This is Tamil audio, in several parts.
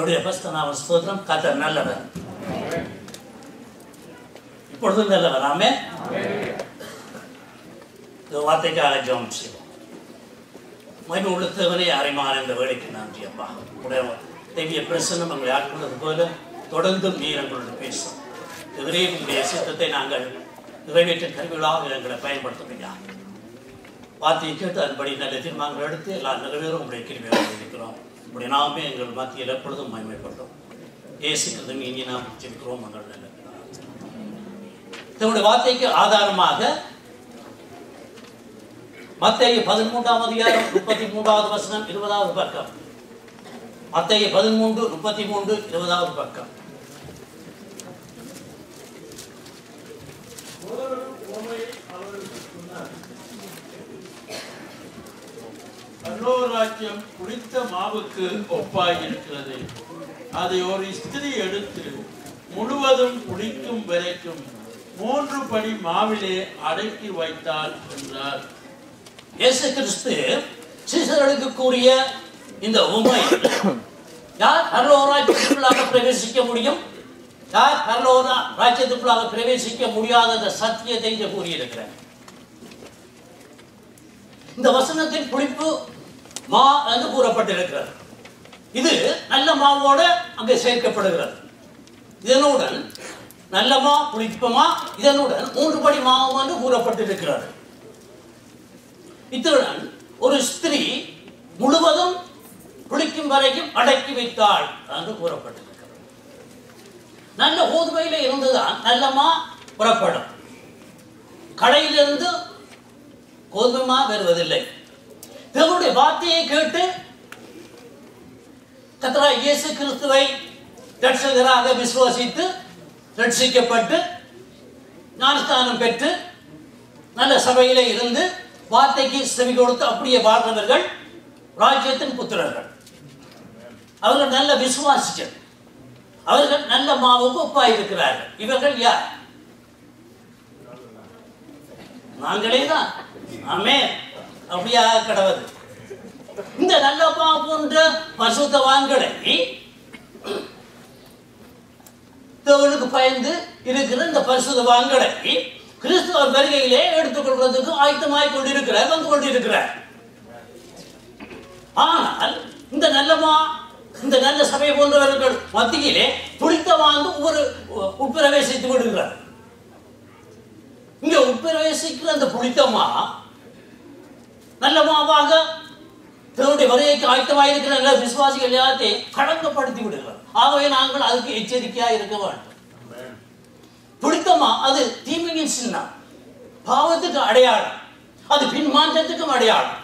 கத்தருடைய பஸ்தனாவ ஸ்தோத்திரம் கத்தர் நல்லவர் இப்பொழுதும் நல்லவர் ஆமே இந்த வார்த்தைக்காக ஜெபம் செய்வோம் மகிமை உள்ள தேவனை அரைமான இந்த வேலைக்கு நன்றி அப்பா உடைய தேவிய பிரசன்னம் எங்களை ஆட்கொண்டது போல தொடர்ந்தும் நீர் எங்களோடு பேசும் எதிரே உங்களுடைய சித்தத்தை நாங்கள் நிறைவேற்ற கருவிகளாக எங்களை பயன்படுத்துமையா வார்த்தையை கேட்டு அதன்படி நல்ல தீர்மானங்கள் எடுத்து எல்லா நிறைவேறும் உங்களுடைய கிருமையாக இருக்கிறோம் உங்களுடைய நாமே எங்கள் மத்தியில் எப்பொழுதும் மகிமைப்பட்டோம் இயேசு கிருதம் இனி நாம் ஜெபிக்கிறோம் எங்கள் நல்ல பிதாவே. தன்னுடைய வார்த்தைக்கு ஆதாரமாக மத்தேயு பதிமூன்றாம் அதிகாரம் முப்பத்தி மூன்றாவது வசனம் இருபதாவது பக்கம் மத்தேயு பதிமூன்று முப்பத்தி மூன்று இருபதாவது பக்கம் ஒரு உவமையை அவர்களுக்கு சொன்னார். பரலோகராஜ்யம் புளித்த மாவுக்கு ஒப்பாயிருக்கிறது அதை ஒரு ஸ்திரீ எடுத்து முழுவதும் புளிக்கும் வரைக்கும் மூன்று படி மாவிலே அடக்கி வைத்தாள் என்றார் இயேசு கிறிஸ்து சீசர்களுக்கு கூறிய இந்த உண்மை யார் பரலோக ராஜ்யத்துக்குள்ளாக பிரவேசிக்க முடியும் யார் பரலோக ராஜ்யத்துக்குள்ளாக பிரவேசிக்க முடியாத அந்த சத்தியத்தை இங்கே கூறியிருக்கிறார் இந்த வசனத்தின் புளிப்பு மா என்று கூறப்பட்டிருக்கிறது இது நல்ல மாவோட அங்கே சேர்க்கப்படுகிறது இதனுடன் நல்ல மா புளிப்பமா இதனுடன் மூன்று படி மாவும் என்று கூறப்பட்டிருக்கிறது இத்துடன் ஒரு ஸ்திரீ முழுவதும் குளிக்கும் வரைக்கும் அடக்கி வைத்தாள் என்று கூறப்பட்டிருக்கிறது நல்ல கோதுமையில இருந்துதான் நல்லமா புறப்படும் கடையிலிருந்து கோதுமைமா வருவதில்லை தேவனுடைய வார்த்தையை கேட்டு கத்ரா இயேசு கிறிஸ்துவை ரட்சகராக விசுவாசித்து ரட்சிக்கப்பட்டு ஞானஸ்தானம் பெற்று நல்ல சபையிலே இருந்து வார்த்தைக்கு செவி கொடுத்து அப்படியே வாழ்ந்தவர்கள் ராஜ்யத்தின் புத்திரர்கள் அவர்கள் நல்ல விசுவாசிகள் அவர்கள் நல்ல மாவுக்கு ஒப்பாயிருக்கிறார்கள் இவர்கள் யார் நாங்களே தான் ஆமே அப்படியா கடவுது இந்த நல்ல மா போன்ற பசுத்தவான்களை தேவனுக்கு பயந்து இருக்கிற இந்த பரிசுத்தவான்களை கிறிஸ்துவ வருகையிலே எடுத்துக்கொள்வதற்கு ஆயத்தமாய் கொண்டிருக்கிறார் வந்து கொண்டிருக்கிறார் ஆனால் இந்த நல்லமா இந்த நல்ல சபை போன்றவர்கள் மத்தியிலே துளித்த வாழ்ந்து ஒரு உட்பிரவேசித்து விடுகிறார் இங்க உட்பிரவேசிக்கிற அந்த புளித்தமா நல்ல மாவாக தன்னுடைய வருகைக்கு ஆயத்தமாக நல்ல விசுவாசிகள் எல்லாத்தையும் களங்கப்படுத்தி விடுகிறார் ஆகவே நாங்கள் அதுக்கு எச்சரிக்கையா இருக்க வேண்டும் புளித்தமா அது தீமையின் சின்னம் பாவத்துக்கு அடையாளம் அது பின்மாற்றத்துக்கும் அடையாளம்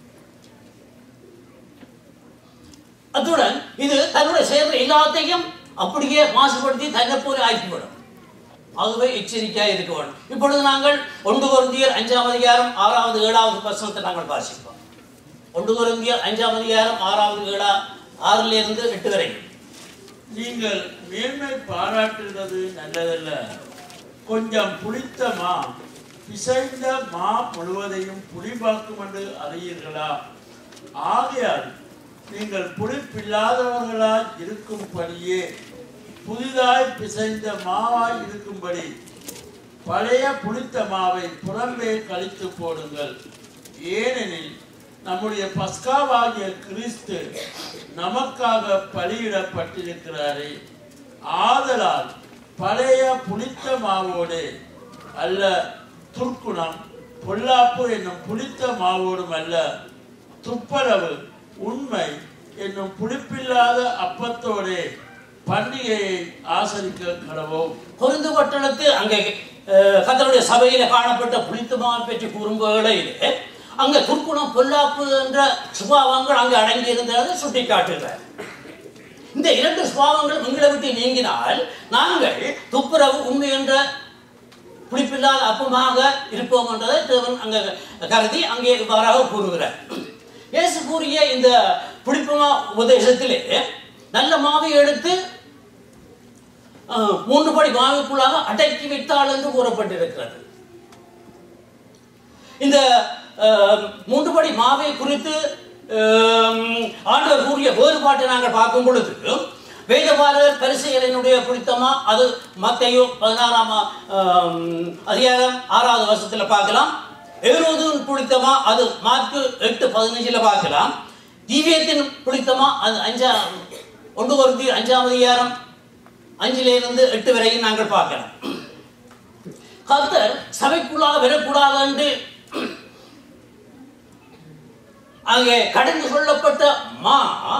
அத்துடன் இது தன்னுடைய சேர்ந்த எல்லாத்தையும் அப்படியே மாசுபடுத்தி தன்னை போல ஆக்கிவிடும் ஆகவே எச்சரிக்கையாக இருக்க வேண்டும் இப்பொழுது நாங்கள் ஒன்று குருந்தியர் அஞ்சாம் அதிகாரம் ஆறாவது ஏழாவது வசனத்தை நாங்கள் வாசிப்போம் ஒன்று குருந்தியர் அஞ்சாம் அதிகாரம் ஆறாவது ஏழா ஆறுல இருந்து எட்டு வரைக்கும் நீங்கள் மேன்மை பாராட்டுகிறது நல்லதல்ல கொஞ்சம் புளித்த மா பிசைந்த மா முழுவதையும் புளிப்பாக்கும் என்று அறியீர்களா ஆகையால் நீங்கள் புளிப்பில்லாதவர்களாய் இருக்கும்படியே புதிதாய் பிசைந்த மாவாய் இருக்கும்படி பழைய புளித்த மாவை புறம்பே கழித்து போடுங்கள் ஏனெனில் நம்முடைய பஸ்காவாகிய கிறிஸ்து நமக்காக பலியிடப்பட்டிருக்கிறாரே ஆதலால் பழைய புளித்த மாவோடு அல்ல துர்க்குணம் பொல்லாப்பு என்னும் புளித்த மாவோடும் அல்ல துப்பரவு உண்மை என்னும் புளிப்பில்லாத அப்பத்தோடே பண்டிகையை ஆசரிக்க கடவோம் கொருந்து பட்டணத்து அங்கே அஹ், கர்த்தருடைய சபையில காணப்பட்ட புளித்தமான் பற்றி கூறும் வேளையிலே அங்க துர்க்குணம் பொல்லாப்பு என்ற சுபாவங்கள் அங்கே அடங்கி இருந்ததை சுட்டி காட்டுகிறார் இந்த இரண்டு சுபாவங்கள் உங்களை விட்டு நீங்கினால் நாங்கள் துப்புரவு உண்மை என்ற புளிப்பில்லாத அப்பமாக இருப்போம் என்றதை தேவன் அங்க கருதி அங்கே இவ்வாறாக கூறுகிறார் இயேசு கூறிய இந்த புளிப்பமா உபதேசத்திலே நல்ல மாவை எடுத்து அஹ், மூன்று படி மாவுக்குள்ளாக அடக்கி வைத்தாள் என்று கூறப்பட்டிருக்கிறது இந்த அஹ், மூன்று படி மாவை குறித்து அஹ், ஆண்டவர் கூறிய வேறுபாட்டை நாங்கள் பார்க்கும் பொழுது வேதபாரகர் பரிசெயலினுடைய பிடித்தமா அது மத்தையோ பதினாறாம் ஆம், அதிகாரம் ஆறாவது வருஷத்துல பார்க்கலாம் ஏரோதுவின் பிடித்தமா அது மார்க்கு எட்டு பதினஞ்சுல பார்க்கலாம் தீவியத்தின் பிடித்தமா அது அஞ்சாம் ஒன்று ஒரு அஞ்சாம் அதிகாரம் அஞ்சில இருந்து எட்டு வரையும் நாங்கள் பார்க்கலாம் கர்த்தர் சபைக்குள்ளாக வரக்கூடாது என்று அங்கே கடந்து கொள்ளப்பட்ட மா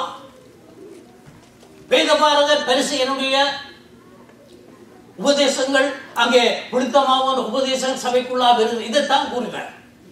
வேதபாரகர் பரிசையனுடைய உபதேசங்கள் அங்கே பிடித்தமான உபதேசம் சபைக்குள்ளாக வருது இதைத்தான் கூறினார்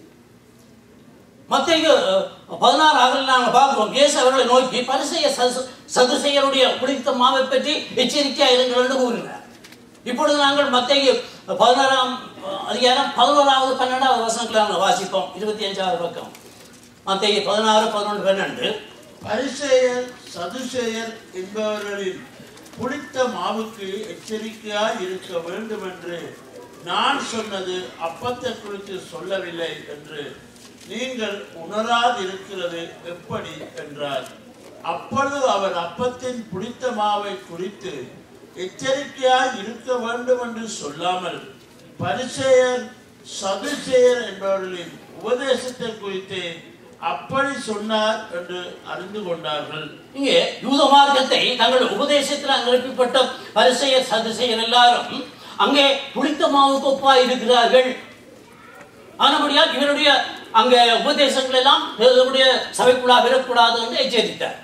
மத்திய பதினாறு ஆகல நாங்கள் பார்க்கிறோம் இயேசு அவர்களை நோக்கி பரிசெய சதுசெயருடைய பிடித்த மாவை பற்றி எச்சரிக்கையா இருங்கள் என்று கூறினார் இப்பொழுது நாங்கள் மத்திய பதினாறாம் அதிகாரம் பதினோராவது பன்னெண்டாவது வசனத்தில் நாங்கள் வாசிப்போம் இருபத்தி அஞ்சாவது பக்கம் மத்திய பதினாறு பதினொன்று பன்னெண்டு பரிசேயர் சதுசேயர் என்பவர்களின் புளித்த மாவுக்கு எச்சரிக்கையாய் இருக்க வேண்டும் என்று நான் சொன்னது அப்பத்தை குறித்து சொல்லவில்லை என்று நீங்கள் உணராதிருக்கிறது எப்படி என்றார் அப்பொழுது அவர் அப்பத்தின் புளித்த மாவை குறித்து எச்சரிக்கையாய் இருக்க வேண்டும் என்று சொல்லாமல் பரிசேயர் சதுசேயர் என்பவர்களின் உபதேசத்தை குறித்து அப்படி சொன்னார் என்று அறிந்து கொண்டார்கள் இங்கே யூத மார்க்கத்தை தங்கள் உபதேசத்தில் நிரப்பப்பட்ட பரிசெயர் சதுசெயர் எல்லாரும் அங்கே புளித்த மாவுக்கு ஒப்பா இருக்கிறார்கள் ஆனபடியால் இவருடைய அங்கே உபதேசங்கள் எல்லாம் தேவனுடைய சபைக்குள்ளா வரக்கூடாது என்று எச்சரித்தார்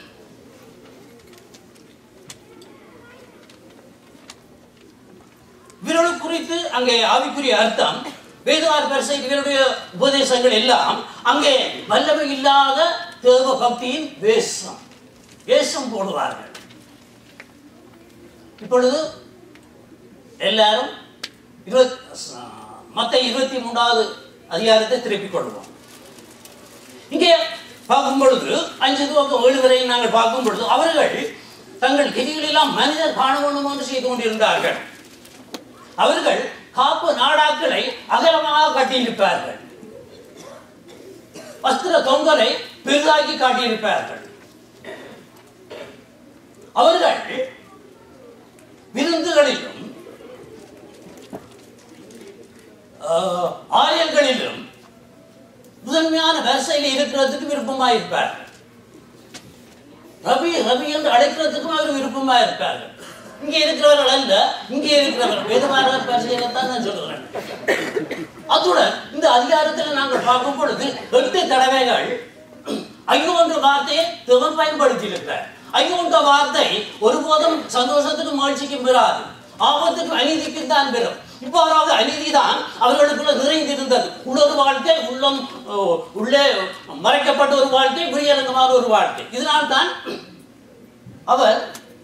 இவர்கள் குறித்து அங்கே ஆவிக்குரிய அர்த்தம் வேதவார் பரிசை இவருடைய உபதேசங்கள் எல்லாம் அங்கே வல்லமை இல்லாத தேவ பக்தியின் வேஷம் வேஷம் போடுவார்கள் இப்பொழுது எல்லாரும் இருபத் மத்த இருபத்தி மூன்றாவது அதிகாரத்தை திருப்பிக் கொள்வோம் இங்கே பார்க்கும் பொழுது அஞ்சு துவக்கம் ஏழு வரை நாங்கள் பார்க்கும் பொழுது அவர்கள் தங்கள் கெதிகளெல்லாம் மனிதர் காண வேண்டும் என்று செய்து கொண்டிருந்தார்கள் அவர்கள் காப்பு நாடாக்களை அகலமாக கட்டியிருப்பார்கள் வஸ்திர தொங்கலை பெரிதாக்கி காட்டியிருப்பார்கள் அவர்கள் விருந்துகளிலும் ஆஹ், ஆலயங்களிலும் முதன்மையான வரிசையில் இருக்கிறதுக்கு விருப்பமா இருப்பார்கள் ரவி ரவி என்று அழைக்கிறதுக்கும் அவர் விருப்பமா இருப்பார்கள் இங்கே இருக்கிறவர்கள் அல்ல இங்கே இருக்கிறவர்கள் வேதமான பரிசீலத்தான் நான் சொல்லுகிறேன் அத்துடன் இந்த அதிகாரத்தில் நாங்கள் பார்க்கும் பொழுது எட்டு தடவைகள் ஐயோ என்ற வார்த்தையை தேவன் பயன்படுத்தி இருக்கிறார் ஐயோ என்ற வார்த்தை ஒருபோதும் சந்தோஷத்துக்கும் மகிழ்ச்சிக்கும் பெறாது ஆபத்துக்கும் அநீதிக்கும் தான் பெறும் இவ்வாறாக அநீதி தான் அவர்களுக்குள்ள நிறைந்திருந்தது உள்ளொரு வாழ்க்கை உள்ளம் ஓ, உள்ளே மறைக்கப்பட்ட ஒரு வாழ்க்கை வெளியரங்கமான ஒரு வாழ்க்கை இதனால் தான் அவர்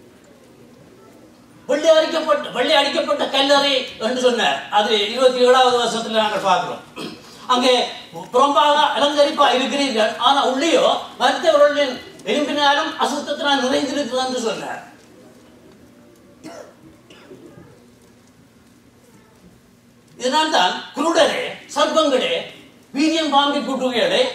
வெள்ளை அடிக்கப்பட்ட வெள்ளை அடிக்கப்பட்ட கல்லறை என்று சொன்னார் அது இருபத்தி ஏழாவது வருஷத்துல நாங்கள் பார்க்கிறோம் அங்கே புறம்பாக அலங்கரிப்பா இருக்கிறீர்கள் ஆனா உள்ளேயோ மருத்துவர்களின் எலும்பினாலும் அசுத்தத்தினால் நிறைந்திருக்கிறது என்று சொன்னார் இதனால்தான் குருடரே சர்ப்பங்களே வீரியம் பாம்பி கூட்டுகைகளே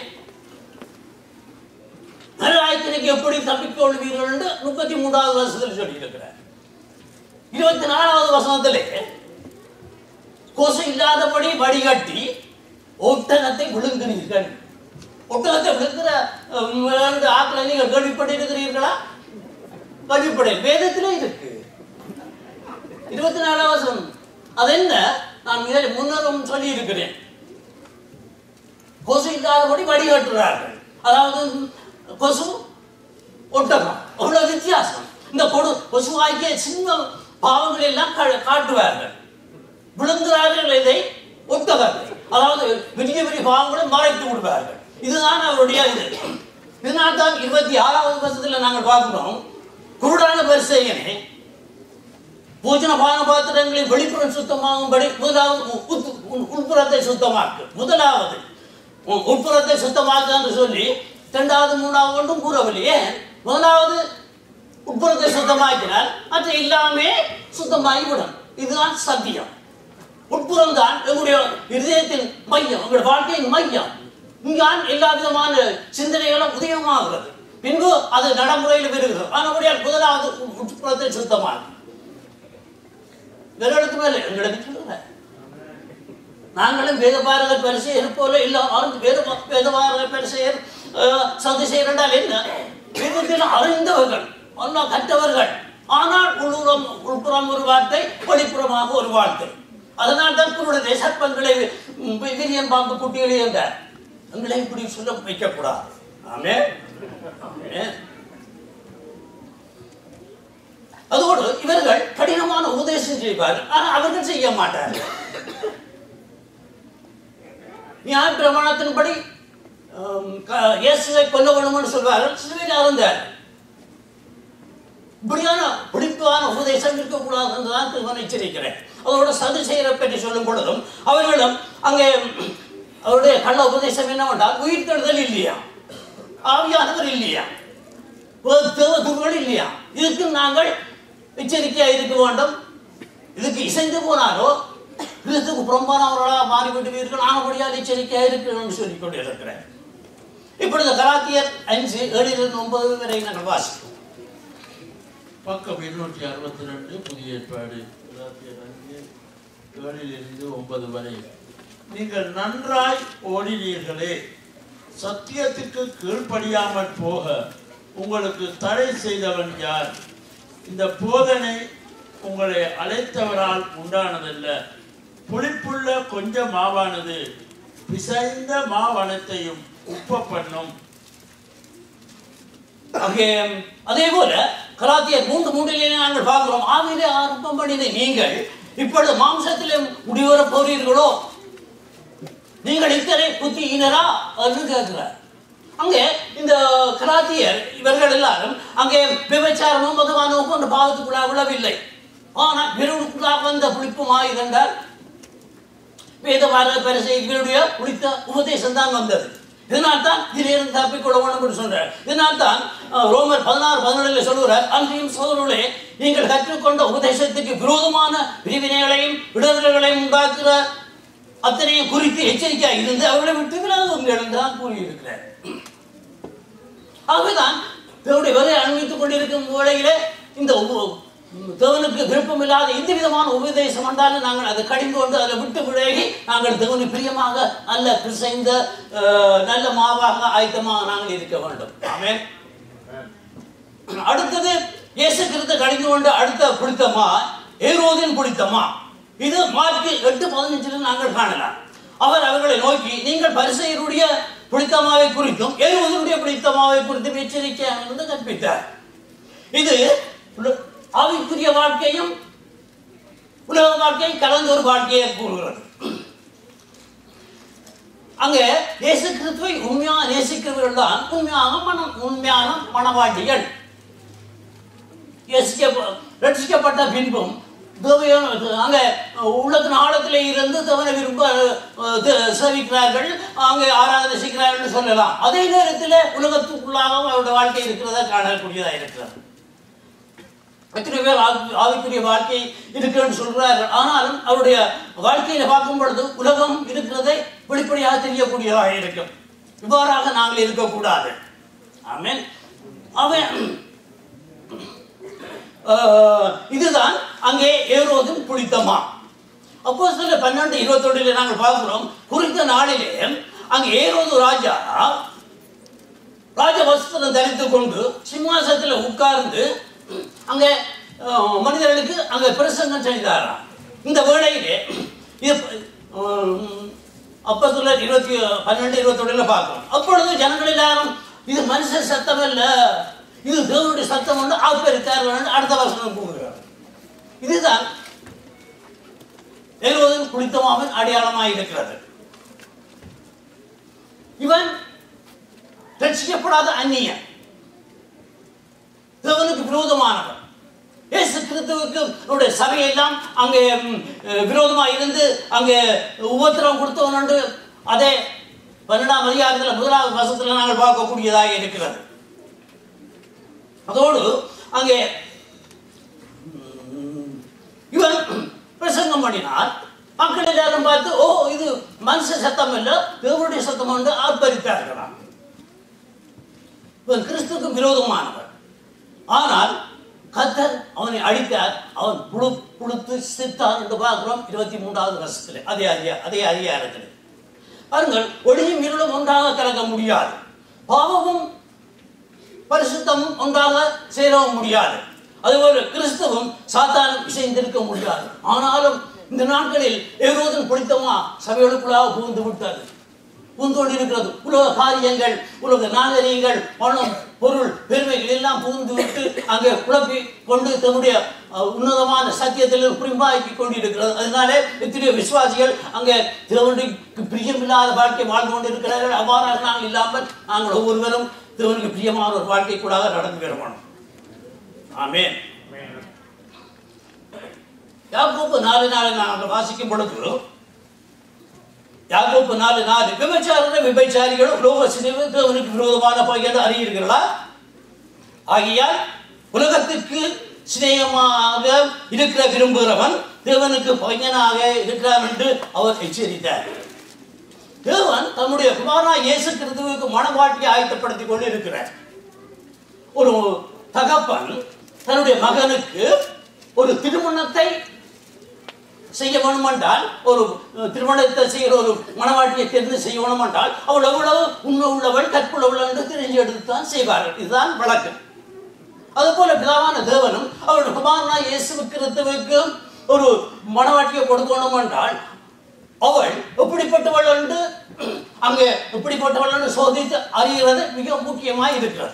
நரகாயத்திற்கு எப்படி தப்பிக்கொள்வீர்கள் என்று முப்பத்தி மூன்றாவது வருஷத்தில் சொல்லியிருக்கிறார் இருபத்தி நாலாவது வசனத்திலே கொசு இல்லாதபடி வடிகட்டி ஒட்டகத்தை விழுங்குறீர்கள் ஒட்டகத்தை விழுங்குற அஹ், விழுந்த ஆக்களை நீங்கள் கேள்விப்பட்டிருக்கிறீர்களா கேள்விப்பட வேதத்திலே இருக்கு இருபத்தி நாலாவது வசனம் அது என்ன நான் இதை முன்னரும் சொல்லி இருக்கிறேன் கொசு இல்லாதபடி வடிகட்டுறார்கள் அதாவது கொசு ஒட்டகம் அவ்வளவு வித்தியாசம் இந்த கொடு கொசுவாக்கிய சின்ன பாவங்களை எல்லாம் கா- காட்டுவார்கள் விழுங்குகிறார்கள் இதை ஒட்டகத்தை அதாவது பெரிய பெரிய பாவங்களை மறைத்து விடுவார்கள் இதுதான் அவருடைய இது இதனால் தான் இருபத்தி ஆறாவது வருஷத்துல நாங்கள் பார்க்கிறோம் குருடான பரிசெயனை பூஜன பான பாத்திரங்களை வெளிப்புறம் சுத்தமாகும்படி முதலாவது உ- உத்- உ- உட்புறத்தை சுத்தமாக்கு முதலாவது உ- உட்புறத்தை சுத்தமாக்கு என்று சொல்லி இரண்டாவது மூணாவது ஒன்றும் கூறவில்லை ஏன் முதலாவது உட்புறத்தை சுத்தமாக்கினால் மற்ற எல்லாமே சுத்தமாகிவிடும் இதுதான் சத்தியம் உட்புறம் தான் எங்களுடைய இதயத்தின் மையம் எங்களுடைய வாழ்க்கையின் மையம் இங்கான் எல்லா விதமான சிந்தனைகளும் உதயமாகிறது பின்பு அது நடைமுறையில் வருகிறது ஆனால் முதலாவது உ- உட்புறத்தை சுத்தமாகும் இவர்களுக்கு மேல எங்களுக்கு சொல்லுங்க நாங்களும் வேதபாரக பரிசெயர் போல எல்லாரும் வேத வேதபாரக பரிசெயர் சதிசெயர் என்றால் என்ன வேதத்தில் அறிந்தவர்கள் அல்ல கற்றவர்கள் ஆனால் உள்ளுரம் உள்புறம் ஒரு வார்த்தை வெளிப்புறமாக ஒரு வார்த்தை அதனால் தான் குருடைய சர்ப்பங்களை ம், விரியன் பாம்பு குட்டிகளே என்றார் எங்களை இப்படி சொல்ல வைக்கக்கூடாது ஆமே ஆமே அதோடு இவர்கள் கடினமான உபதேசம் செய்வார்கள் ஆனால் அவர்கள் செய்ய மாட்டார்கள் நியாய பிரமாணத்தின்படி ஆம், க- இயேசுவை கொல்ல வேணும்னு சொல்வார்கள் சிலுவையில் அறந்தார் இப்படியான பிடிப்பான உபதேசம் இருக்கக்கூடாது என்றுதான் திருமணம் எச்சரிக்கிறேன் அதோட சதுசெயரை பற்றி சொல்லும் பொழுதும் அவர்களும் அங்கே அவருடைய கள்ள உபதேசம் என்னவென்றால் உயிர்த்தெழுதல் இல்லையா ஆவியானவர் இல்லையா தேவதூர்கள் இல்லையா இதுக்கு நாங்கள் எச்சரிக்கையா இருக்க வேண்டும் இதுக்கு இசைந்து போனாலோ இதுக்கு புறம்பானவர்களாக மாறிவிடுவீர்கள் ஆனபடியால் எச்சரிக்கையா இருக்கணும்னு சொல்லிக் கொண்டு இருக்கிறேன் இப்பொழுது கலாத்தியர் அஞ்சு ஏழிலிருந்து ஒன்பது வரை நாங்கள் வாசிப்போம் பக்கம் இருநூற்றி அறுபத்தி ரெண்டு புதிய ஏற்பாடு கலாத்தியர் அஞ்சு ஏழிலிருந்து ஒன்பது வரை நீங்கள் நன்றாய் ஓடினீர்களே சத்தியத்துக்கு கீழ்ப்படியாமல் போக உங்களுக்கு தடை செய்தவன் யார் இந்த போதனை உங்களை அழைத்தவரால் உண்டானதல்ல புளிப்புள்ள கொஞ்ச மாவானது பிசைந்த மாவனத்தையும் உப்ப பண்ணும் அங்கே அதே போல கலாத்தியர் மூன்று மூன்றிலே நாங்கள் பார்க்கிறோம் ஆவியிலே ஆரம்பம் பண்ணின நீங்கள் இப்பொழுது மாம்சத்திலே முடிவர போறீர்களோ நீங்கள் இத்தனை புத்தியினரா என்று கேட்கிறார் அங்கே இந்த கலாத்தியர் இவர்கள் எல்லாரும் அங்கே விபச்சாரமும் மதுவானமும் போன்ற பாவத்துக்குள்ளா விழவில்லை ஆனால் விருவுக்குள்ளாக வந்த புளிப்புமா இருந்தால் வேத பாரத பரிசைகளுடைய புளித்த உபதேசம் தான் வந்தது இதனால் தான் இதிலிருந்து தப்பிக்கொள்ள வேண்டும் என்று சொல்றார் இதனால் தான் அஹ், ரோமர் பதினாறு பதினேழுல சொல்லுகிறார் அன்றையும் சோதரர்களே நீங்கள் கற்றுக்கொண்ட உபதேசத்துக்கு விரோதமான பிரிவினைகளையும் இடர்களையும் உண்டாக்குற அத்தனையும் குறித்து எச்சரிக்கையா இருந்து அவர்களை விட்டு விலகுங்கள் என்று தான் கூறியிருக்கிறார் ஆகவேதான் தேவனுடைய வரை அனுபவித்துக் கொண்டிருக்கும் வேளையிலே இந்த உப- தேவனுக்கு விருப்பம் இல்லாத எந்த விதமான உபதேசம் வந்தாலும் நாங்கள் அதை கடிந்து கொண்டு அதை விட்டு விலகி நாங்கள் தேவனுக்கு பிரியமாக நல்ல பிசைந்த அஹ், நல்ல மாவாக ஆயத்தமாக நாங்கள் இருக்க வேண்டும் ஆமென் அடுத்தது இயேசு கிறிஸ்து கடிந்து கொண்டு அடுத்த பிடித்தமா ஏரோதின் பிடித்தமா இது மார்க்கு எட்டு பதினஞ்சில் நாங்கள் காணலாம் அவர் அவர்களை நோக்கி நீங்கள் பரிசெயருடைய பிடித்தமாவை குறித்தும் ஏரோதனுடைய பிடித்தமாவை குறித்தும் எச்சரிக்கையாக இருந்து கற்பித்தார் இது உல- ஆவிக்குரிய வாழ்க்கையும் உலக வாழ்க்கையும் கலந்த ஒரு வாழ்க்கையை கூறுகிறது அங்கே இயேசு கிறிஸ்துவை உண்மையாக நேசிக்கிறவர்கள் தான் உண்மையாக மனம் உண்மையான மனவாட்டிகள் ரட்சிக்க- ரட்சிக்கப்பட்ட பின்பும் தேவையான அங்கே உள்ளத்தின் ஆழத்திலே இருந்து தேவனை விரும்ப அஹ், தே- சேவிக்கிறார்கள் அங்கே ஆராதனை செய்கிறார்கள் சொல்லலாம் அதே நேரத்தில் உலகத்துக்குள்ளாகவும் அவருடைய வாழ்க்கை இருக்கிறதா காணக்கூடியதாக இருக்கிறது எத்தனை பேர் ஆவி- ஆவிக்குரிய வாழ்க்கை இருக்குன்னு சொல்கிறார்கள் ஆனாலும் அவருடைய வாழ்க்கையில பார்க்கும் பொழுது உலகம் இருக்கிறதை வெளிப்படையாக தெரியக்கூடியதாக இருக்கும் இவ்வாறாக நாங்கள் இருக்கக்கூடாது ஆமென் அவன் ஆஹ், இதுதான் அங்கே ஏரோதும் புளித்தமா அப்போ சில பன்னெண்டு இருபத்தொன்றில் நாங்கள் பார்க்கிறோம் குறித்த நாளிலே அங்கே ஏரோது ராஜா ராஜ வஸ்திரம் தரித்துக் கொண்டு சிம்மாசனத்தில் உட்கார்ந்து அங்கே அஹ், மனிதர்களுக்கு அங்கே பிரசங்கம் செய்தாராம் இந்த வேளையிலே இது அப்போ சொல்ல இருபத்தி பன்னெண்டு இருபத்தொன்னுல பார்க்கிறோம் அப்பொழுது ஜனங்கள் எல்லாரும் இது மனுஷ சத்தம் அல்ல இது தேவனுடைய சத்தம் வந்து ஆப்பெருக்கார் அடுத்த வசனம் கூறுகிறார் இதுதான் ஏறுவதன் குளித்தமாவின் அடையாளமாக இருக்கிறது இவன் ரட்சிக்கப்படாத அந்நியன் தேவனுக்கு விரோதமானவன் இயேசு கிறிஸ்துவுக்கு அவருடைய சபையெல்லாம் அங்கே ம், அஹ், விரோதமா இருந்து அங்கே உபத்திரம் கொடுத்தவன் என்று அதே பன்னெண்டாம் அதிகாரத்தில் முதலாவது வசத்தில் நாங்கள் பார்க்கக்கூடியதாக இருக்கிறது அதோடு அங்கே ம், இவன் பிரசங்கம் பண்ணினார் மக்கள் எல்லாரும் பார்த்து ஓ இது மனுஷ சத்தம் இல்ல தேவனுடைய சத்தம் என்று ஆர்ப்பரித்தார்களாம் இவன் கிறிஸ்துவுக்கு விரோதமானவன் ஆனால் கத்தர் அவனை அழித்தார் அவன் புழு புழுத்து சித்தார் என்று பார்க்கிறோம் இருபத்தி மூன்றாவது வருஷத்தில் அதே அதிக அதே அதிகாரத்தில் பாருங்கள் ஒளியும் இருளும் ஒன்றாக கலக்க முடியாது பாவமும் பரிசுத்தமும் ஒன்றாக சேரவும் முடியாது அதுபோல கிறிஸ்தவம் சாத்தானும் இசைந்திருக்க முடியாது ஆனாலும் இந்த நாட்களில் ஏரோதன் பிடித்தமா சபைகளுக்குள்ளாக புகுந்து விட்டது புகுந்து கொண்டிருக்கிறது உலக காரியங்கள் உலக நாகரீகங்கள் பணம் பொருள் பெருமைகள் எல்லாம் புகுந்து விட்டு அங்கே குழப்பி கொண்டு தன்னுடைய அஹ், உன்னதமான சத்தியத்தில் புரிம்பாக்கி கொண்டிருக்கிறது அதனாலே எத்தனையோ விசுவாசிகள் அங்கே தேவனுக்கு பிரியமில்லாத வாழ்க்கை வாழ்ந்து கொண்டிருக்கிறார்கள் அவ்வாறாக நாங்கள் இல்லாமல் நாங்கள் ஒவ்வொருவரும் தேவனுக்கு பிரியமான ஒரு வாழ்க்கை கூட நடந்து வருவோம் ஆமென் யாக்கோப்பு நாலு நாள் நாங்கள் வாசிக்கும் பொழுது யாக்கோப்பு நாலு நாலு விபச்சாரன விபச்சாரிகளும் லோக சினிவு தேவனுக்கு விரோதமான பையன் அறியீர்களா ஆகையால் உலகத்திற்கு சிநேகமாக இருக்கிற விரும்புகிறவன் தேவனுக்கு பையனாக இருக்கிறான் என்று அவர் எச்சரித்தார் தேவன் தம்முடைய குமாரா இயேசு கிறிஸ்துவுக்கு மனவாட்டியை ஆயத்தப்படுத்திக் கொண்டு இருக்கிறார் ஒரு தகப்பன் தன்னுடைய மகனுக்கு ஒரு திருமணத்தை செய்ய வேணுமென்றால் ஒரு அஹ், திருமணத்தை செய்கிற ஒரு மனவாட்டியை தெரிந்து செய்ய வேணுமென்றால் அவள் எவ்வளவு உண்மை உள்ளவள் கற்புள்ளவள் என்று தெரிஞ்சு எடுத்து தான் செய்வார்கள் இதுதான் வழக்கு அதுபோல பிதாவான தேவனும் அவருடைய குமாரனா இயேசு கிறிஸ்துவுக்கு ஒரு மனவாட்டியை கொடுக்கணும் என்றால் அவள் எப்படிப்பட்டவள் என்று அங்கே எப்படிப்பட்டவள் என்று சோதித்து அறிகிறது மிக முக்கியமாய் இருக்கிறது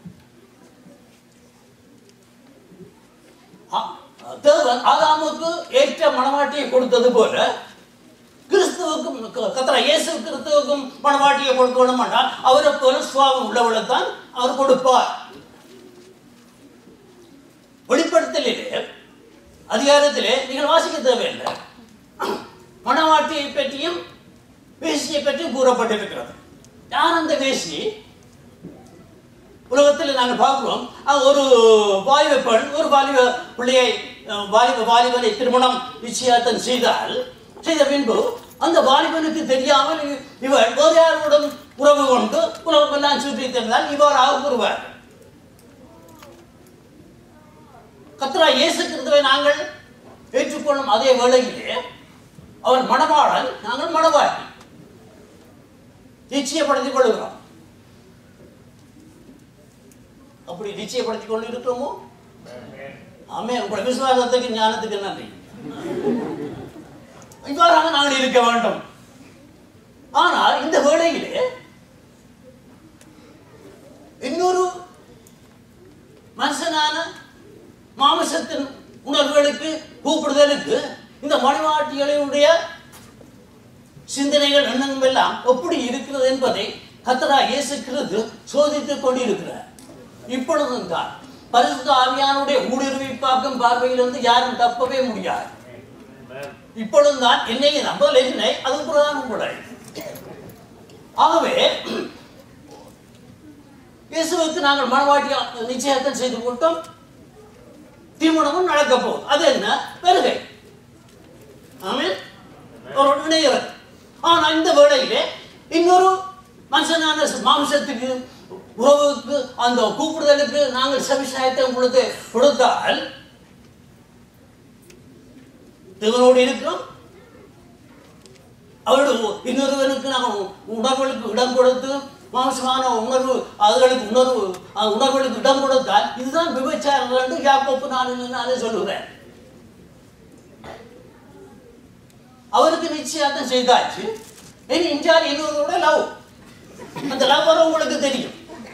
ஆ- தேவன் ஆதாமுக்கு ஏற்ற மனவாட்டியை கொடுத்தது போல கிறிஸ்துவுக்கும் க- கர்த்தரா இயேசு கிறிஸ்துவுக்கும் மனவாட்டியை கொடுக்க வேண்டும் என்றால் அவரை போல சுவாபம் உள்ளவளை தான் அவர் கொடுப்பார் வெளிப்படுத்தலிலே அதிகாரத்திலே நீங்கள் வாசிக்க தேவையில்லை மணவாட்டியை பற்றியும் வேசியை பற்றியும் கூறப்பட்டிருக்கிறது யார் அந்த வேசி உலகத்தில் நாங்கள் பார்க்கிறோம் அஹ், ஒரு வாலிப பெண் ஒரு வாலிப பிள்ளையை அஹ், வாலிப வாலிபனை திருமணம் நிச்சயார்த்தம் செய்தால் செய்த பின்பு அந்த வாலிபனுக்கு தெரியாமல் இ- இவர் வேறு யாருடன் உறவு கொண்டு உலகமெல்லாம் சுற்றி தெரிந்தால் இவ்வாறாக கூறுவார் கத்ரா இயேசு கிறிஸ்துவை நாங்கள் ஏற்றுக்கொள்ளும் அதே வேளையிலே அவர் மணவாளன் நாங்கள் மணவாட்டி நிச்சயப்படுத்திக் கொள்கிறோம் அப்படி நிச்சயப்படுத்திக் கொண்டு இருக்கிறோமோ ஆமே உங்களுடைய விசுவாசத்துக்கு ஞானத்துக்கு நன்றி இவ்வாறாக நாங்கள் இருக்க வேண்டும் ஆனால் இந்த வேளையிலே இன்னொரு மனுஷனான மாமிசத்தின் உணர்வுகளுக்கு கூப்பிடுதலுக்கு இந்த மணிவாட்டிகளுடைய சிந்தனைகள் எண்ணங்கள் எல்லாம் எப்படி இருக்கிறது என்பதை கத்தரா இயேசு கிறிஸ்து சோதித்துக் கொண்டிருக்கிறார் இப்பொழுதும் தான் பரிசுத்த ஆவியானுடைய ஊடுருவிப்பாக்கும் பார்வையிலிருந்து யாரும் தப்பவே முடியாது இப்பொழுதும் தான் என்னை நம்பல் என்னை அது பிரதானம் கூட ஆகவே இயேசுவுக்கு நாங்கள் மனவாட்டியா நிச்சயத்தம் செய்து கொண்டோம் திருமணமும் நடக்க போகுது அது என்ன வருகை ஆமென் ஒரு இணையவர் ஆனா இந்த வேளையிலே இன்னொரு மனுஷனான மாம்சத்துக்கு உறவுக்கு அந்த கூப்பிடுதலுக்கு நாங்கள் சவிசாயத்தை உங்களுக்கு கொடுத்தால் தேவனோடு இருக்கிறோம் அவருடைய இன்னொருவனுக்கு நாங்கள் உணர்வுகளுக்கு இடம் கொடுத்து மாம்சமான உணர்வு அதுகளுக்கு உணர்வு அந்த உணர்வுகளுக்கு இடம் கொடுத்தால் இதுதான் விபச்சாரம் என்று யாக்கோப்பு நான் நானே சொல்லுகிறேன் அவருக்கு நிச்சயார்த்தம் செய்தாச்சு இனி இஞ்சார் இன்னொருவரோட லவ் அந்த லவ் வர உங்களுக்கு தெரியும்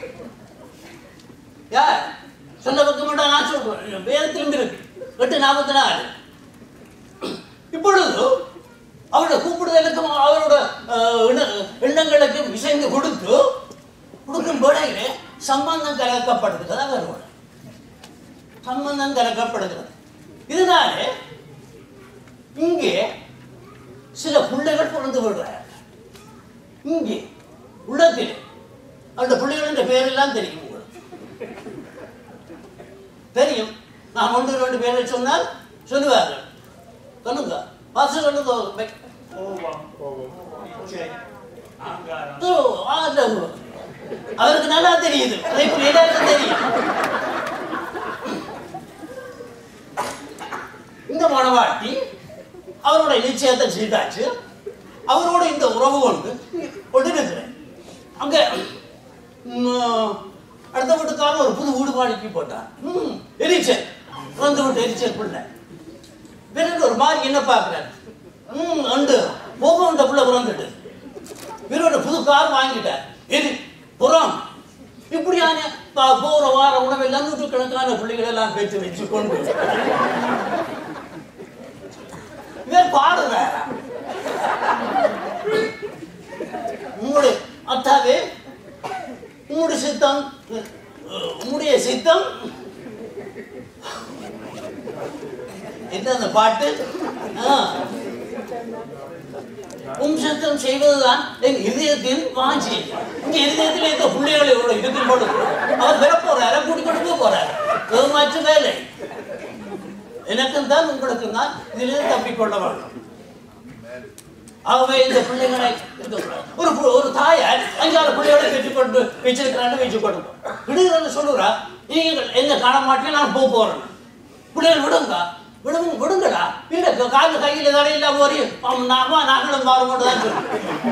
யார் சொல்ல வைக்க மாட்டா நான் சொல்றேன் வேதத்திலும் இருக்கு எட்டு நாற்பத்தி நாலு இப்பொழுது அவருடைய கூப்பிடுதலுக்கும் அவரோட அஹ், எண்ண- எண்ணங்களுக்கும் இசைந்து கொடுத்து கொடுக்கும் வேளையிலே சம்பந்தம் கலக்கப்படுகிறது அவரோட சம்பந்தம் கலக்கப்படுகிறது இதனாலே இங்கே சில பிள்ளைகள் பிறந்து விடுறாங்க இங்கே உள்ளத்தில் அந்த பிள்ளைகளின் பேரெல்லாம் தெரியும் உங்களுக்கு தெரியும் நான் ஒன்று ரெண்டு பேரை சொன்னால் சொல்லுவார்கள் சொல்லுங்க பாச சொல்லுங்க கோபம் கோபம் இச்சை அகங்காரம் ஓ, ஆதரவு. அவருக்கு நல்லா தெரியுது அதை இப்ப எல்லாருக்கும் தெரியும் இந்த மணவாட்டி அவரோட நிச்சயத்தை செய்தாச்சு அவரோட இந்த உறவு கொண்டு கொண்டிருக்கிறேன் அங்க ம், அடுத்த வீட்டுக்காரன் ஒரு புது வீடு வாடகைக்கு போட்டான் ம், எரிச்சல் வந்து விட்டு எரிச்சல் பிள்ளை பிறகு ஒரு மாதிரி என்ன பார்க்குறாரு ம் அண்டு போக வந்த புள்ள பிறந்துட்டு இவரோட புது கார் வாங்கிட்டார் எது புறம் இப்படியான ப- போற வார உணவெல்லாம் நூற்றுக்கணக்கான பிள்ளைகள் எல்லாம் பெற்று வச்சு கொண்டு இவர் பாடுறாரா உங்களுடைய அத்தாவே உங்களுடைய சித்தம் அஹ், உங்களுடைய சித்தம் என்ன அந்த பாட்டு ஆ. உம் சித்தம் செய்வதுதான் என் இதயத்தின் வாஞ்சி இந்த இதயத்தில் இருக்க பிள்ளைகளை இவ்வளவு இருக்கும் போது அவர் பெற போறாரு கூட்டி கொடுக்க போறாரு ஏமாற்று வேலை எனக்கும் தான் உங்களுக்கும் தான் இதிலிருந்து தப்பிக்கொள்ள வேண்டும் ஆகவே இந்த பிள்ளைகளை இந்த ஒரு பு- ஒரு தாயார் அஞ்சாறு பிள்ளைகளை பெற்றுக்கொண்டு வச்சிருக்கிறான்னு வச்சுக்கொண்டு விடுகிறன்னு சொல்லுறா நீங்கள் என்ன காண மாட்டேன் நான் போக போறேன் பிள்ளைகள் விடுங்க விடுங்க விடுங்கடா இல்ல க- கால் கையில தடை இல்லாம வரையும் நாம நாங்களும் மாற மட்டும் தான் சொல்லுவோம்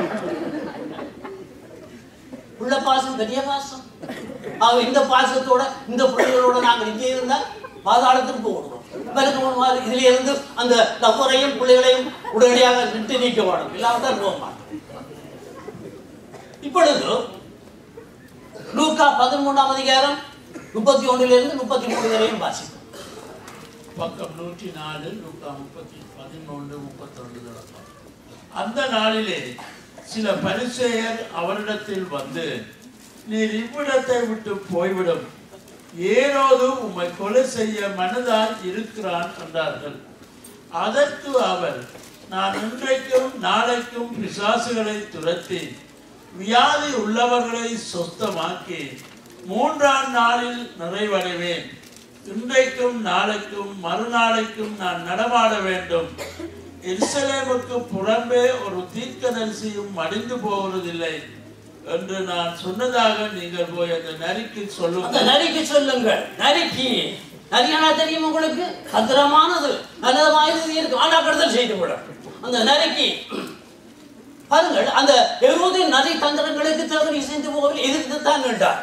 உள்ள பாசம் பெரிய பாசம் ஆக இந்த பாசத்தோட இந்த பிள்ளைகளோட நாங்கள் இங்கே இருந்தா பாதாளத்துக்கு போகணும் பிறகு ஒரு மாதிரி இதுல இருந்து அந்த லவ்வரையும் பிள்ளைகளையும் உடனடியாக விட்டு நீக்க வேணும் இல்லாவிட்டால் போக மாட்டோம் இப்பொழுது லூக்கா பதிமூன்றாம் அதிகாரம் முப்பத்தி ஒன்றிலிருந்து முப்பத்தி மூணு வரையும் வாசிக்கும் பக்கம் நூற்றி நாலு நூற்றா முப்பத்தி பதினொன்று முப்பத்தொன்று தொடக்கம் அந்த நாளிலே சில பரிசேயர் அவரிடத்தில் வந்து நீர் இவ்விடத்தை விட்டு போய்விடும் ஏரோது உம்மை கொலை செய்ய மனதால் இருக்கிறான் என்றார்கள் அதற்கு அவர் நான் இன்றைக்கும் நாளைக்கும் பிசாசுகளை துரத்தி வியாதி உள்ளவர்களை சொஸ்தமாக்கி மூன்றாம் நாளில் நிறைவடைவேன் இன்றைக்கும் நாளைக்கும் மறுநாளைக்கும் நான் நடமாட வேண்டும் எருசலேமுக்கு புறம்பே ஒரு தீர்க்கதரிசியும் மடிந்து போவதில்லை என்று நான் சொன்னதாக நீங்கள் போய் அந்த நரிக்கு அந்த சொல்லுங்கள் நரிக்கு சொல்லுங்கள் நரிக்கு நரியானா தெரியும் உங்களுக்கு பத்திரமானது நல்லதமானது இருக்கு ஆண்டாக்கடுதல் செய்து விட அந்த நரிக்கு பாருங்கள் அந்த எருது நரி தந்திரங்களுக்கு தகுதி செஞ்சு போகவில் எதிர்த்து தான் நின்றார்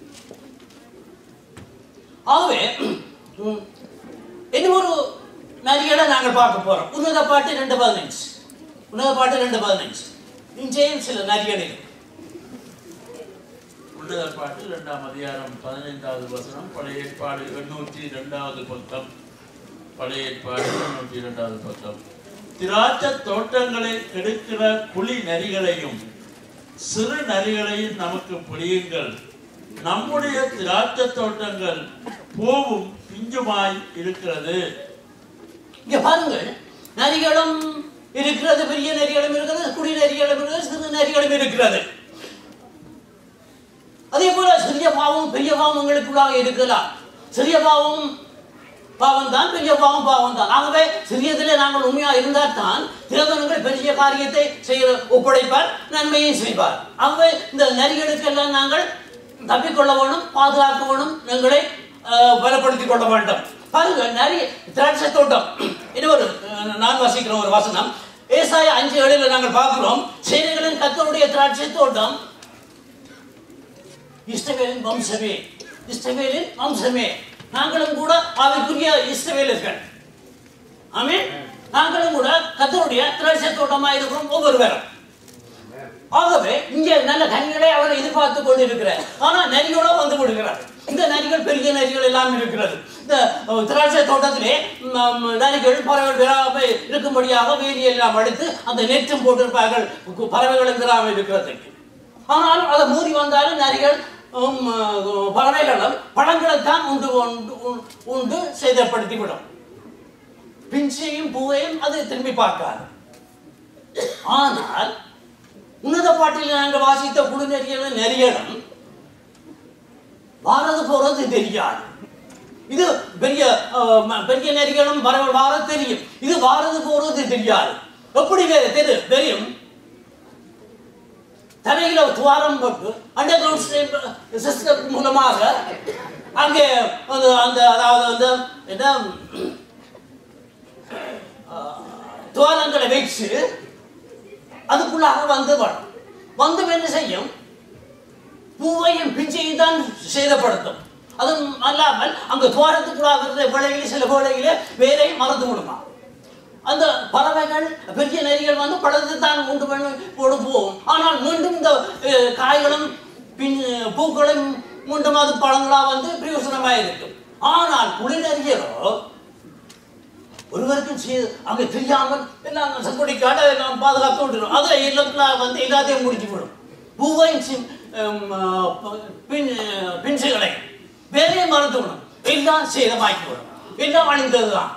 ஆகவே ம், இன்னும் ஒரு நரிகளை நாங்கள் பார்க்க போறோம் உன்னத பாட்டு ரெண்டு பதினஞ்சு உன்னத பாட்டு ரெண்டு பதினஞ்சு நிச்சயம் சில நரிகள் உள்ளத பாட்டு இரண்டாம் அதிகாரம் பதினைந்தாவது வசனம் பழைய ஏற்பாடு எண்ணூற்றி இரண்டாவது பக்கம் பழைய ஏற்பாடு எண்ணூற்றி இரண்டாவது பக்கம் திராட்சை தோட்டங்களை கெடுக்கிற புலி நரிகளையும் சிறு நரிகளையும் நமக்கு புரியுங்கள் நம்முடைய திராட்சை தோட்டங்கள் பூவும் பிஞ்சுமாய் இருக்கிறது இங்க பாருங்கள் நரிகளும் இருக்கிறது பெரிய நரிகளும் இருக்கிறது குடி நரிகளும் இருக்கிறது சிறு நரிகளும் இருக்கிறது அதே போல சிறிய பாவம் பெரிய பாவங்களுக்குள்ளாக இருக்கலாம் சிறிய பாவம் பாவம் தான் பெரிய பாவம் பாவம் தான் ஆகவே சிறியதிலே நாங்கள் உண்மையா இருந்தால் தான் தேவனங்கள் பெரிய காரியத்தை செய்ய ஒப்படைப்பார் நன்மையை செய்வார் ஆகவே இந்த நரிகளுக்கெல்லாம் நாங்கள் தப்பிக்கொள்ள வேணும் பாதுகாக்க வேணும் எங்களை அஹ், பலப்படுத்திக் கொள்ள வேண்டும் பாருங்க நிறைய திராட்சை தோட்டம் இது ஒரு அஹ், நான் வசிக்கிற ஒரு வசனம் ஏசாய அஞ்சு ஏழில் நாங்கள் பார்க்கிறோம் சேனைகளின் கத்தருடைய திராட்சை தோட்டம் இஸ்ரவேலின் வம்சமே இஸ்ரவேலின் வம்சமே நாங்களும் கூட ஆவிக்குரிய இஸ்ரவேலர்கள் ஆமென் நாங்களும் கூட கத்தருடைய திராட்சை தோட்டமா இருக்கிறோம் ஒவ்வொருவரும் ஆகவே இங்கே நல்ல கனிகளை அவர் எதிர்பார்த்து கொண்டு இருக்கிறார் ஆனா நரிகளோ வந்து விடுகிறார் இந்த நரிகள் பெரிய நரிகள் எல்லாம் இருக்கிறது இந்த அஹ், திராட்சை தோட்டத்திலே ம், நரிகள் பறவைகள் விழாமல் இருக்கும்படியாக வேலி எல்லாம் அடித்து அந்த நெற்றும் போட்டிருப்பார்கள் கு- பறவைகள் விழாமல் இருக்கிறதுக்கு ஆனால் அதை மூடி வந்தாலும் நரிகள் உம், அஹ், பறவைகளும் பழங்களைத்தான் உண்டு உண்டு உண்டு- உண்டு சேதப்படுத்திவிடும் பிஞ்சையும் பூவையும் அது திரும்பி பார்க்காது ஆனால் உன்னத பாட்டில் நாங்கள் வாசித்த குழு நெறியலும் நெறியலும் வாரது போறது தெரியாது இது பெரிய அஹ், ம- பெரிய நெறிகளும் பரவ வார தெரியும் இது வாரது போறது தெரியாது எப்படி வேறு தெரு தெரியும் தரையில துவாரம் போட்டு அண்டர் கிரவுண்ட் சிஸ்டம் மூலமாக அங்கே அந்த அந்த அதாவது வந்து என்ன ஆஹ், துவாரங்களை வச்சு அதுக்குள்ளாக வந்து வரும் வந்து என்ன செய்யும் பூவையும் பிஞ்சையும் தான் சேதப்படுத்தும் அது அல்லாமல் அங்க துவாரத்துக்குள்ளாக இருக்கிற வேலைகளில் சில வேலையில வேலை மறந்து விடுமா அந்த பறவைகள் பெரிய நரிகள் வந்து பழத்தை தான் உண்டு பண்ணி போடு போகும் ஆனால் மீண்டும் இந்த அஹ், காய்களும் பின் பூக்களும் மீண்டும் அது பழங்களா வந்து பிரயோசனமாக இருக்கும் ஆனால் குளிநரியரோ ஒருவருக்கும் செய்து அங்கே தெரியாமல் எல்லாம் சங்குடி காட்ட எல்லாம் பாதுகாத்து விட்டுரும் அதை எல்லாம் வந்து எல்லாத்தையும் முடிச்சு விடும் பூவையும் சி- ஹம், ஆஹ், பின் பின்சுகளை வேலையை மறந்து விடும் எல்லாம் சேதமாக்கி விடும் எல்லாம் அழிந்தது தான்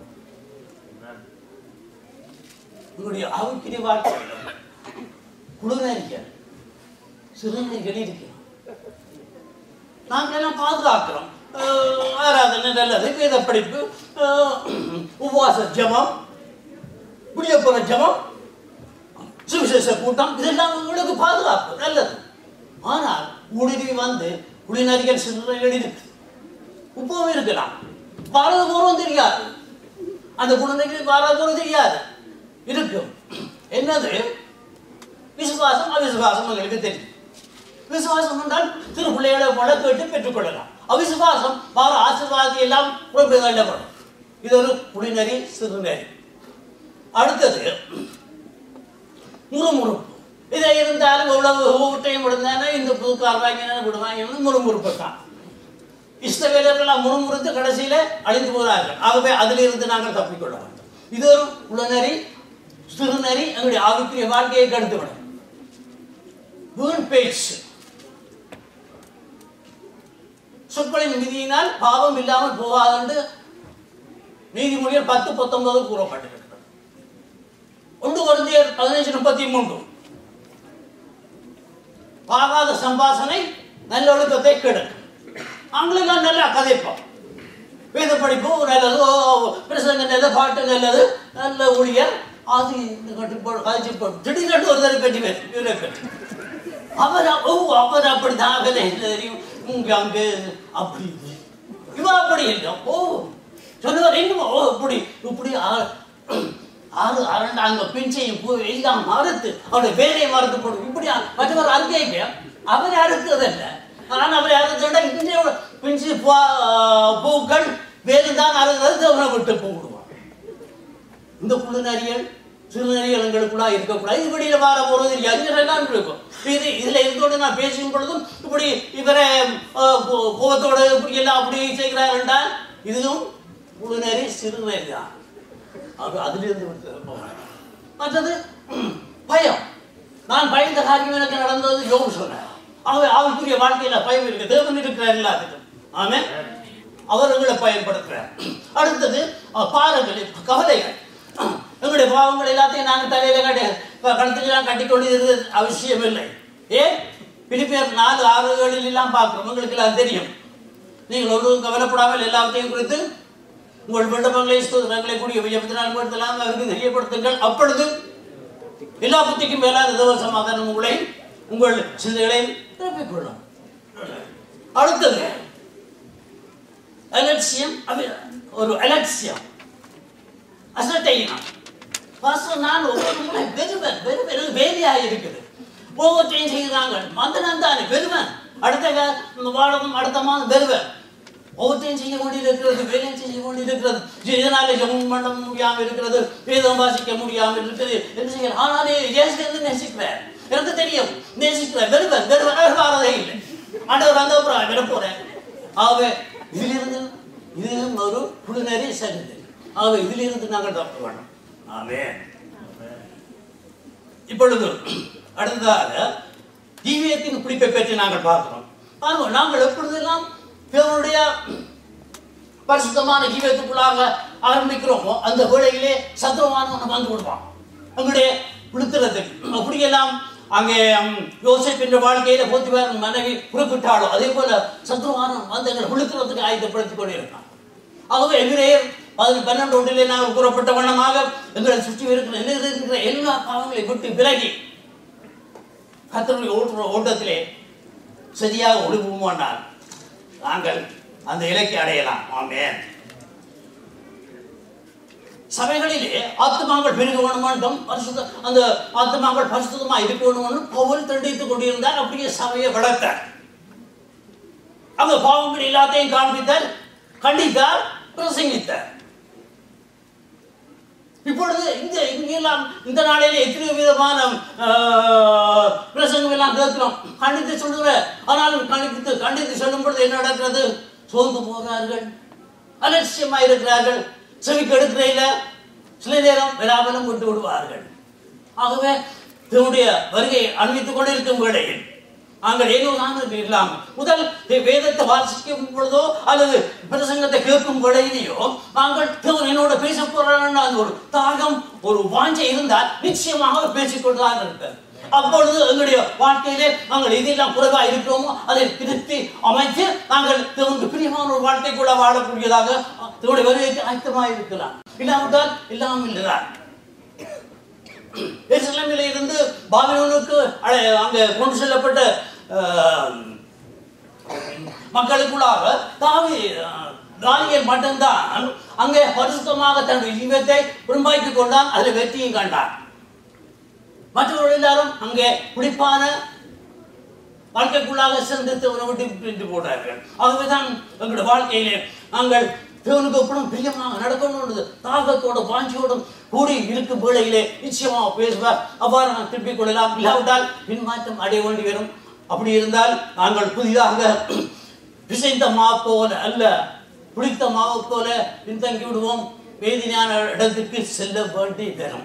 உங்களுடைய ஆவிக்கிற வாழ்க்கை குளிர்நரிக்க சிறுநரிகள் இருக்கிறோம் நாங்கள் எல்லாம் பாதுகாக்கிறோம் அஹ் ஆராதனை நல்லது வேத படிப்பு அஹ் உபவாச ஜபம் புளியப்புற ஜபம் சுவிசேஷ கூட்டம் இதெல்லாம் உங்களுக்கு பாதுகாப்பு நல்லது ஆனால் ஊடுருவி வந்து குளிநரிகள் சிறுநரிகள் இருக்கு உப்பும் இருக்கலாம் பாரத பூர்வம் தெரியாது அந்த குழந்தைக்கு பாரத பூர்வம் தெரியாது இருக்கும் என்னது விசுவாசம் அவிசுவாசம் உங்களுக்கு தெரியும் விசுவாசம் என்றால் திருப்பிள்ளைகளை போல கேட்டு பெற்றுக்கொள்ளலாம் அவிசுவாசம் வார ஆசீர்வாதத்தை எல்லாம் குழம்பு தள்ளப்படும் இது ஒரு குடிநரி சிறுநரி அடுத்தது முறுமுறுப்பு இதை இருந்தாலும் இவ்வளவு ஊட்டையும் விடுந்தானே இந்த புது கார் வாங்கினா விடுவாங்க முறுமுறுப்பு தான் இஷ்டவேலர்களாம் முறுமுறுத்து கடைசியில அழிந்து போகிறார்கள் ஆகவே அதிலிருந்து நாங்கள் தப்பிக்கொள்ள வேண்டும் இது ஒரு உளநரி சிறுநரி எங்களுடைய ஆவிக்குரிய வாழ்க்கையை கெடுத்துவிடும் வீண் பேச்சு சொற்களின் விதியினால் பாவம் இல்லாமல் போகாது நீதிமொழியில் பத்து பத்தொன்பது கூறப்பட்டிருக்கிறது ஒன்று குறைஞ்சியர் பதினைஞ்சு முப்பத்தி மூன்று பாகாத சம்பாசனை நல்லொழுக்கத்தை கெடுக்கும் அவங்களுக்கெல்லாம் நல்லா கதைப்போம் வேத படிப்பு நல்லது ஓ, பிரசங்க நல்லது பாட்டு நல்லது நல்ல ஊழியர் அது இந்த கட்டு போடு கதைச்சு போடு திடீர்னு ஒரு தடவை கட்டி பேர் இவரை கட்டி அவர் அ- ஓ அவர் அப்படி தான் அவரை என்ன தெரியும் இங்க அங்கே அப்படி இவன் அப்படி இல்லை ஓ சொல்லுவார் இன்னும் ஓ இப்படி இப்படி ஆ- ஆறு அரண்டு அங்க பிஞ்சையும் பூ எல்லாம் மறுத்து அவருடைய வேலையை மறுத்து போடும் இப்படி அ- மற்றவர் அங்கேங்க அவர் அறுக்கிறதில்ல ஆனால் அவர் அறுத்தோட பிஞ்சையோட பிஞ்சு பூ- பூக்கள் வேறு தான் அறுக்கிறது அவனை விட்டு போடுவான் இந்த குழுநரியல் சிறுநரியல் எங்களுக்குள்ளா இருக்கக்கூடாது இது வெளியில வார போறது அறிஞரெல்லாம் இருக்கும் இது இதுல இருந்தோடு நான் பேசும் பொழுதும் இப்படி இவரை அஹ், கோ- கோபத்தோட இப்படி எல்லாம் அப்படி செய்கிறார் என்றால் இதுவும் குழுநரி சிறுநரி தான் அது அதிலிருந்து விட்டு போகணும். மற்றது ம், பயம் நான் பயந்த காரியம் எனக்கு நடந்தது யோகம் சொன்னார் ஆகவே அவருக்குரிய வாழ்க்கையில பயம் இருக்கு தேவன் இருக்கிறார் எல்லாத்துக்கும் ஆமே அவர் எங்களை பயன்படுத்துறார் அடுத்தது அஹ், பாரங்கள் கவலைகள் எங்களுடைய பாவங்கள் எல்லாத்தையும் நாங்கள் தலையில கட்டி கழுத்துக்கெல்லாம் கட்டிக்கொண்டு இருக்கிறது அவசியம் இல்லை ஏன் பிலிப்பியர் நாலு ஆறுகளில் எல்லாம் பார்க்கிறோம் உங்களுக்கு எல்லாம் தெரியும் நீங்கள் ஒன்றும் கவலைப்படாமல் எல்லாத்தையும் குறித்து உங்கள் விண்ணப்பங்களை ஸ்தோத்திரங்களை கூடிய விஜயபத்தினால் படுத்தலாம் அவருக்கு தெரியப்படுத்துங்கள் அப்பொழுது எல்லா புத்திக்கும் மேலான தேவ சமாதானம் உங்களை உங்கள் சிந்தைகளையும் நிரப்பிக்கொள்ளும் அடுத்தது அலட்சியம் அபி- ஒரு அலட்சியம் அசட்டையினம் பாஸ்டர் நான் ஒவ்வொரு முறை பெருவன் பெரு பெரு வேலையாக இருக்குது ஒவ்வொருத்தையும் செய்கிறாங்க மந்தனம் தானே பெருவன் அடுத்த கா- இந்த வாரம் அடுத்த மாதம் பெறுவன் ஒவ்வொருத்தையும் செய்ய வேண்டியிருக்கிறது வேலையும் செய்ய வேண்டியிருக்கிறது இதனால ஜெபம் பண்ண முடியாமல் இருக்கிறது வேதம் வாசிக்க முடியாமல் இருக்கிறது என்ன செய்ய ஆனாலே இயேசு நேசிக்கிறார் எனக்கு தெரியும் நேசிக்கிறார் வெறுவன் வெறுவன் அவர் வாரதே இல்லை ஆண்டவர் வந்த அப்புறம் விட போறேன் ஆகவே இதிலிருந்து இதுவும் ஒரு புழுநெறி சகுது ஆகவே இதிலிருந்து நாங்கள் தப்ப வேண்டும் ஆமே இப்பொழுது அடுத்ததாக ஜீவியத்தின் பிடிப்பை பற்றி நாங்கள் பார்க்கிறோம் பாருங்க நாங்கள் எப்பொழுதெல்லாம் தேவனுடைய பரிசுத்தமான ஜீவியத்துக்குள்ளாக ஆரம்பிக்கிறோமோ அந்த வேளையிலே சத்துவமானவன் வந்து விடுவான் எங்களுடைய விழுத்துறதுக்கு அப்படியெல்லாம் அங்கே ம், யோசேப் என்ற வாழ்க்கையில போத்திவார் மனைவி குறிப்பிட்டாலோ அதே போல சத்ருவானவன் வந்து எங்களை விழுத்துறதுக்கு ஆயத்தப்படுத்திக் கொண்டிருக்கான் ஆகவே எபிரேயர் பதில் பன்னெண்டு ஒன்றிலே நாங்கள் கூறப்பட்ட வண்ணமாக எங்களை சுற்றி இருக்கிற இருக்கிற எல்லா பாவங்களை விட்டு விலகி கத்தருடைய ஓட்டுற ஓட்டத்திலே சரியாக ஒளிவுமானால் நாங்கள் அந்த இலக்கை அடையலாம் ஆமென் சபைகளிலே ஆத்மாக்கள் பெருக வேணுமாண்டும் பரிசுத்த அந்த ஆத்மாக்கள் பரிசுத்தமா இருக்க வேணும்னு பவுல் தண்டித்துக் கொண்டிருந்தார் அப்படியே சபையை வளர்த்தார் அந்த பாவங்கள் எல்லாத்தையும் காண்பித்தார் கண்டித்தார் பிரசங்கித்தார் இப்பொழுது இந்த இங்கெல்லாம் இந்த நாளிலே எத்தனை விதமான ஆஹ், பிரசங்கம் எல்லாம் கேட்கிறோம் கண்டித்து சொல்லுற ஆனாலும் கண்டித்து கண்டித்து சொல்லும் பொழுது என்ன நடக்கிறது சோர்ந்து போகிறார்கள் அலட்சியமா இருக்கிறார்கள் செவிக்கு எடுக்கிறதில்ல சில நேரம் விழாவலம் விட்டு விடுவார்கள் ஆகவே தன்னுடைய வருகையை அணிவித்துக் கொண்டிருக்கும் வேளையில் நாங்கள் ஏதோ நாங்கள் இல்லாமல் முதல் வேதத்தை வாசிக்கும் பொழுதோ அல்லது பிரசங்கத்தை கேட்கும் வேளையிலேயோ நாங்கள் தேவன் என்னோட பேச போறான்னு அந்த ஒரு தாகம் ஒரு வாஞ்சை இருந்தால் நிச்சயமாக அவர் பேசிக்கொண்டுதான் இருப்பார் அப்பொழுது எங்களுடைய வாழ்க்கையிலே நாங்கள் எதெல்லாம் குறைவா இருக்கிறோமோ அதை திருத்தி அமைத்து நாங்கள் தேவனுக்கு பிரியமான ஒரு வாழ்க்கை கூட வாழக்கூடியதாக தேவனுடைய வருகைக்கு ஆயத்தமாக இருக்கலாம் இல்லாவிட்டால் இல்லாமல் இல்லைதான் எருசலேமில் இருந்து பாபிலோனுக்கு அழ- அங்கே கொண்டு செல்லப்பட்ட ஆஹ், மக்களுக்குள்ளாக தாவி தானியல் மட்டும்தான் அங்கே பரிசுத்தமாக தன்னுடைய ஜீவத்தை உருவாக்கிக் கொண்டான் அதில் வெற்றியும் கண்டான் மற்றவர்கள் எல்லாரும் அங்கே பிடிப்பான வாழ்க்கைக்குள்ளாக சென்று தேவனை விட்டு பிரிந்து போட்டார்கள் ஆகவேதான் எங்களுடைய வாழ்க்கையிலே நாங்கள் தேவனுக்கு எப்படும் பிரியமாக நடக்கணும் தாகத்தோட வாஞ்சியோடும் கூடி இருக்கும் வேளையிலே நிச்சயமாக பேசுவார் அவ்வாறு நாம் திருப்பிக் கொள்ளலாம் இல்லாவிட்டால் பின்மாற்றம் அடைய வேண்டி வரும் அப்படி இருந்தால் நாங்கள் புதிதாக பிசைந்த மாவு போல அல்ல புளித்த மாவு போல பின்தங்கி விடுவோம் வேதியான இடத்துக்கு செல்ல வேண்டி வரும்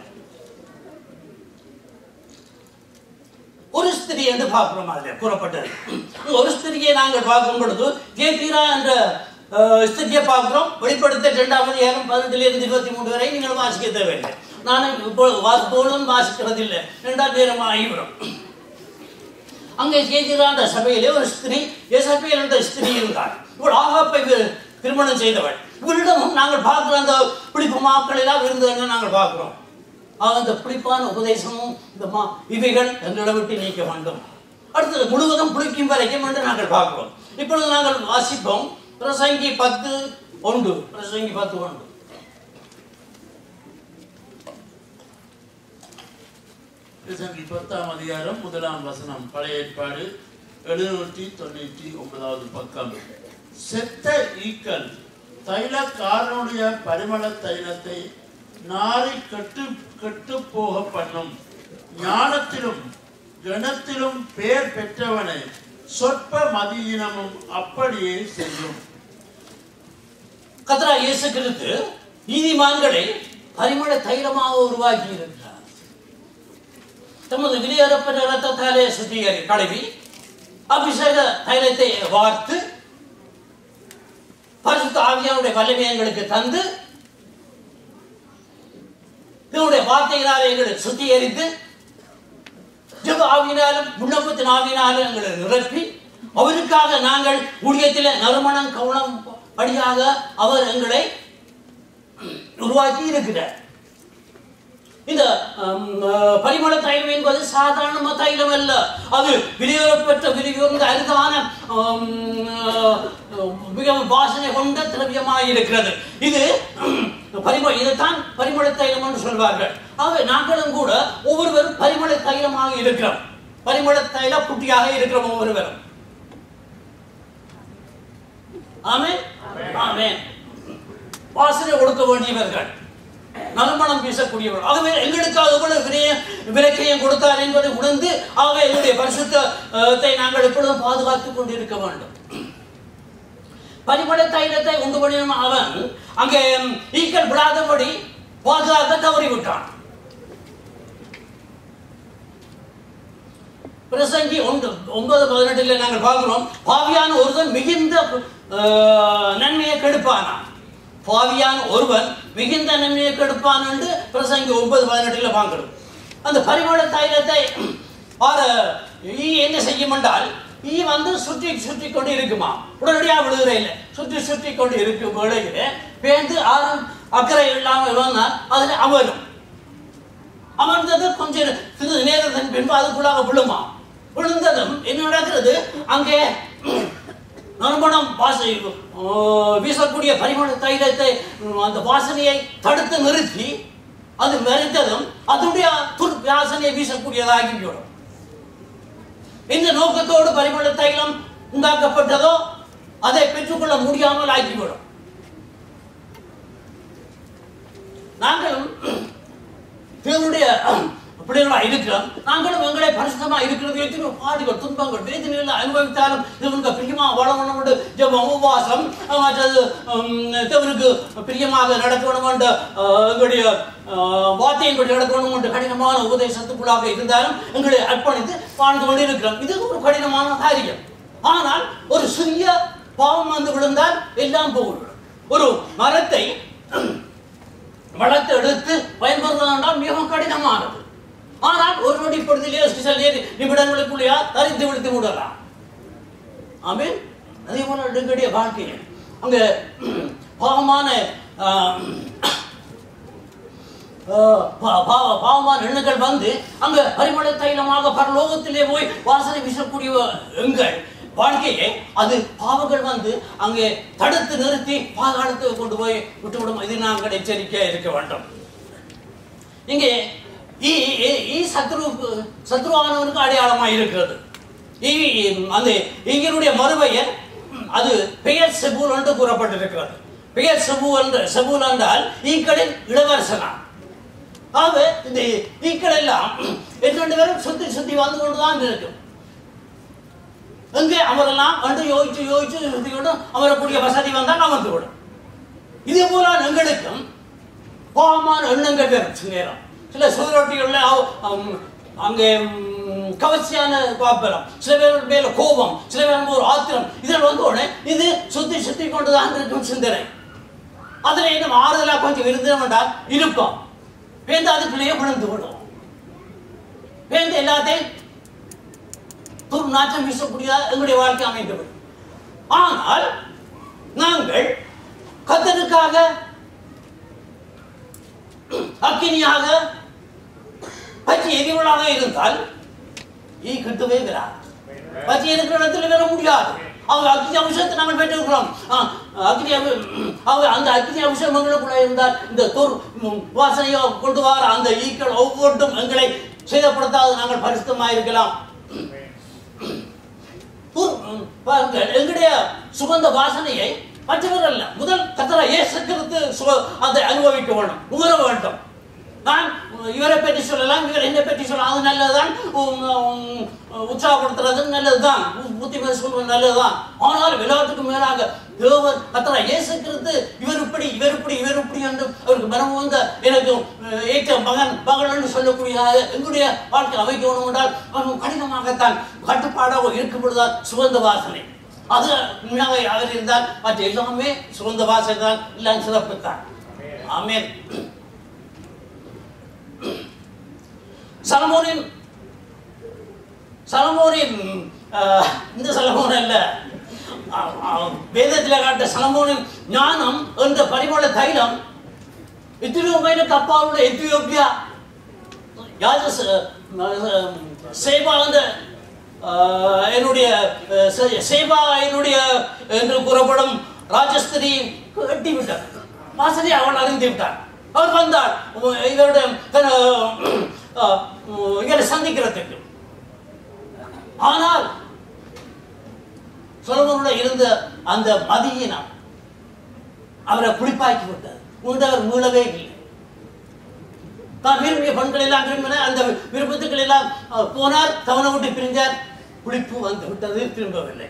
ஒரு ஸ்திரி என்று பார்க்கிறோம் அதில் கூறப்பட்டது ஒரு ஸ்திரியை நாங்கள் பார்க்கும் பொழுது ஜேதீரா என்ற அஹ், ஸ்திரியை பார்க்கிறோம் வெளிப்படுத்த இரண்டாவது ஏகம் பதினெட்டுல இருந்து இருபத்தி மூணு வரை நீங்கள் வாசிக்க தேவையில்லை நான் இப்பொழுது வாசிப்போதும் வாசிக்கிறதில்லை இரண்டாம் நேரம் ஆகிவிடும் அங்கே ஜேதிரா என்ற சபையிலே ஒரு ஸ்திரீ எசபேல் என்ற ஸ்திரீ இருந்தார் இவள் ஆகாப்பை வி- திருமணம் செய்தவள் இவளிடமும் நாங்கள் பார்க்கிற அந்த பிடிப்பு மாக்கள் எல்லாம் இருந்ததுன்னு நாங்கள் பார்க்கிறோம் ஆக அந்த பிடிப்பான உபதேசமும் இந்த மா இவைகள் எங்களை விட்டு நீக்க வேண்டும் அடுத்தது முழுவதும் புளிக்கும் வரைக்கும் என்று நாங்கள் பார்க்கிறோம் இப்பொழுது நாங்கள் வாசிப்போம் பிரசங்கி பத்து ஒன்று பிரசங்கி பத்து ஒன்று பிரசங்கி பத்தாம் அதிகாரம் முதலாம் வசனம் பழைய ஏற்பாடு எழுநூற்றி தொண்ணூற்றி ஒன்பதாவது பக்கம் செத்த ஈக்கள் தைலக்காரனுடைய பரிமள தைலத்தை நாரி கட்டு கெட்டு போக பண்ணும் ஞானத்திலும் கணத்திலும் பேர் பெற்றவனை சொற்ப மதியினமும் அப்படியே செய்யும் கத்ரா இயேசு கிறிஸ்து நீதிமான்களை பரிமள தைலமாக உருவாக்கி இருக்கிறார் தமது வெளியேறப்பட்ட ரத்தத்தாலே சுத்திகரி கழுவி அபிஷேக தைலத்தை வார்த்து பரிசுத்த ஆவியானுடைய வல்லமை எங்களுக்கு தந்து இதனுடைய வார்த்தைகளால் எங்களை சுத்திகரித்து ஜெப ஆவியினாலும் விண்ணப்பத்தின் ஆவியினாலும் எங்களை நிரப்பி அவருக்காக நாங்கள் ஊழியத்தில் நறுமணம் கவனம் படியாக அவர் எங்களை உருவாக்கி இருக்கிறார் இந்த ஹம், அஹ், பரிமள தைலம் என்பது சாதாரண தைலம் அல்ல அது விலையுறப்பெற்ற விலையுறந்த அருதான ஹம், அஹ், மிகவும் வாசனை கொண்ட திரவியமாக இருக்கிறது இது ஹம், பரிமள இதைத்தான் பரிமள தைலம் என்று சொல்வார்கள் ஆகவே நாங்களும் கூட ஒவ்வொருவரும் பரிமள தைலமாக இருக்கிறோம் பரிமள தைல குட்டியாக இருக்கிறோம் ஒவ்வொருவரும் ஆமென் ஆமென் வாசனை கொடுக்க வேண்டியவர்கள் நறுமணம் வீசக்கூடியவர்கள் ஆகவே எங்களுக்காக எவ்வளவு விலைய விலைக்கையும் கொடுத்தார் என்பதை உணர்ந்து ஆகவே என்னுடைய பரிசுத்தத்தை நாங்கள் எப்பொழுதும் பாதுகாத்துக் கொண்டிருக்க வேண்டும் பரிமள தைலத்தை உண்டு பண்ணின அவன் அங்கே ஈக்கள் விடாதபடி பாதுகாக்க தவறி விட்டான் பிரசங்கி ஒன்று ஒன்பது பதினெட்டுல நாங்கள் பார்க்கிறோம் பாவியான ஒருவன் மிகுந்த அஹ், நன்மையை கெடுப்பானா பாவியான ஒருவன் மிகுந்த நன்மையை கெடுப்பான் என்று பிரசங்கி ஒன்பது பதினெட்டுல பார்க்கிறோம் அந்த பரிமள தைலத்தை ஆற ஈ என்ன செய்யும் என்றால் ஈ வந்து சுற்றி சுற்றி கொண்டு இருக்குமா உடனடியாக விழுகிற இல்லை சுற்றி சுற்றி கொண்டு இருக்கும் வேளையிலே பேந்து ஆறும் அக்கறை இல்லாமல் வந்தால் அதில் அமரும் அமர்ந்தது கொஞ்சம் சிறிது நேரத்தின் பின்பு அதுக்குள்ளாக விழுமா விழுந்ததும் என்ன நடக்கிறது அங்கே நறுமணம் வாசனை ஆஹ், வீசக்கூடிய பரிமள தைலத்தை உம், அந்த வாசனையை தடுத்து நிறுத்தி அது மறைத்ததும் அதனுடைய துர் வாசனையை வீசக்கூடியதாகிவிடும் இந்த நோக்கத்தோடு பரிமள தைலம் உண்டாக்கப்பட்டதோ அதை பெற்றுக்கொள்ள முடியாமல் ஆக்கிவிடும் நாங்களும் தேவனுடைய பிள்ளைகளா இருக்கிறோம் நாங்களும் எங்களை பரிசுத்தமா இருக்கிறது எத்தனையோ பாடுகள் துன்பங்கள் வேதனைகள் அனுபவித்தாலும் தேவனுக்கு பிரியமா வாழணும் என்று ஜெபம் உபவாசம் அஹ், மற்றது உம், தேவனுக்கு பிரியமாக நடக்க வேண்டும் என்ற அஹ், எங்களுடைய அஹ், வார்த்தையின்படி நடக்க வேண்டும் என்ற கடினமான உபதேசத்துக்குள்ளாக இருந்தாலும் எங்களை அர்ப்பணித்து வாழ்ந்து கொண்டிருக்கிறோம் இது ஒரு கடினமான காரியம் ஆனால் ஒரு சிறிய பாவம் வந்து விழுந்தால் எல்லாம் போய்விடும் ஒரு மரத்தை வளர்த்து எடுத்து பயன்படுத்துவது என்றால் மிகவும் கடினமானது ஆனால் ஒரு நொடி பொழுதிலே சில நேர நிமிடங்களுக்குள்ளேயா தரித்து விடுத்து விடலாம் ஆமீன் அதே போல எங்களுடைய வாழ்க்கையில் அங்க பாவமான ஆஹ், ஆஹ், பா- பா- பாவமான எண்ணங்கள் வந்து அங்க பரிமள தைலமாக பரலோகத்திலே போய் வாசனை வீசக்கூடிய எங்கள் வாழ்க்கையை அது பாவங்கள் வந்து அங்கே தடுத்து நிறுத்தி பாதாளத்துக்கு கொண்டு போய் விட்டுவிடும் இது நாங்கள் எச்சரிக்கையா இருக்க வேண்டும் இங்கே ஈ ஈ- ஈ சத்ரு சத்ருவானவனுக்கு அடையாளமாக இருக்கிறது ஈ அந்த இங்கனுடைய மறுபெயர் அது பெயர் செபூல் என்று கூறப்பட்டிருக்கிறது பெயர் செபு என்று செபூல் என்றால் ஈக்களின் இளவரசனா ஆக இந்த ஈக்கள் எல்லாம் இரண்டு பேரும் சுத்தி சுத்தி வந்து கொண்டுதான் இருக்கும் எங்கே அமரலாம் என்று யோசிச்சு யோசிச்சு சுத்தி கொண்டு அமரக்கூடிய வசதி வந்தால் அமர்ந்து விடும் இதே போல எங்களுக்கும் பாவமான எண்ணங்கள் வரும் சில நேரம் சில சுவரொட்டிகளில் அவ- அம், அங்கே ம், கவர்ச்சியான பாப்பரம் சில பேர் மேல கோபம் சில பேர் ஒரு ஆத்திரம் இதில் வந்து உடனே இது சுத்தி சுத்தி கொண்டுதான் இருக்கும் சிந்தனை அதில் இன்னும் ஆறுதலாக கொஞ்சம் இருந்தோம் என்றால் இருப்போம் பேந்து அதுக்குள்ளேயே விழுந்து விடும் பேந்து எல்லாத்தையும் துர் நாச்சம் வீசக்கூடியதாக எங்களுடைய வாழ்க்கை அமைந்துவிடும் ஆனால் நாங்கள் கத்தனுக்காக அக்கினியாக பச்சை எரிவலாக இருந்தால் ஈ கிட்டவே வராது பச்சை இருக்கிற இடத்துல வர முடியாது அவங்க அக்னி அம்சத்தை நாங்கள் பெற்றிருக்கிறோம் ஆ, அக்னி அபி- அவங்க அந்த அக்னி அம்சம் எங்களுக்குள்ள இருந்தால் இந்த துர் ம், வாசனையோ கொண்டு வர அந்த ஈக்கள் ஒவ்வொன்றும் எங்களை சேதப்படுத்தாது நாங்கள் பரிசுத்தமாக இருக்கலாம் துர்- ம், பாருங்கள் எங்களுடைய சுகந்த வாசனையை மற்றவர் அல்ல முதல் கத்தரா இயேசு கிறிஸ்து சுக அதை அனுபவிக்க வேண்டும் உணர வேண்டும் நான் இவரை பற்றி சொல்லலாம் இவர் என்னை பற்றி சொல்லலாம் அது நல்லதுதான் உம், உம், உற்சாகப்படுத்துறது நல்லதுதான் பு- புத்திமதி சொல்வது நல்லதுதான் ஆனால் எல்லாத்துக்கும் மேலாக தேவர் கத்தரா இயேசு கிறிஸ்து இவர் இப்படி இவர் இப்படி இவர் இப்படி என்று அவருக்கு மனம் வந்த எனக்கு அஹ், ஏற்ற மகன் மகள் என்று சொல்லக்கூடிய எங்களுடைய வாழ்க்கை அமைக்க வேண்டும் என்றால் அவன் கடினமாகத்தான் கட்டுப்பாடாக இருக்கும் பொழுதுதான் சுகந்த வாசனை அது உண்மையாக அவர் இருந்தால் மற்ற எல்லாமே சுகந்த வாசனை தான் எல்லாம் சிறப்பு தான் ஆமென் சலமோனின் சலமோனின் ஆஹ், இந்த சலமோன் அல்ல ஆஹ், ஆஹ், வேதத்தில் காட்ட சலமோனின் ஞானம் என்ற பரிமள தைலம் இத்திரியோ மைலுக்கு அப்பாவுள்ள எத்தியோப்பியா யாஜஸ் சேபா அந்த ஆஹ், என்னுடைய அஹ், சே- சேபா என்னுடைய என்று கூறப்படும் ராஜஸ்திரி கட்டி விட்டார் வாசனை அவள் அறிந்து விட்டார் அவர் வந்தார் உ- இவருடைய தன், ஆஹ், உம், இவரை சந்திக்கிறதுக்கு ஆனால் சொலமோனோட இருந்த அந்த மதியினம் அவரை குளிப்பாக்கி விட்டது உண்டு அவர் மீளவே இல்லை தான் விரும்பிய பெண்கள் எல்லாம் விரும்பின அந்த விருப்பத்துக்கள் எல்லாம் அஹ், போனார் தவணை விட்டு பிரிஞ்சார் குளிப்பு வந்து விட்டது திரும்பவில்லை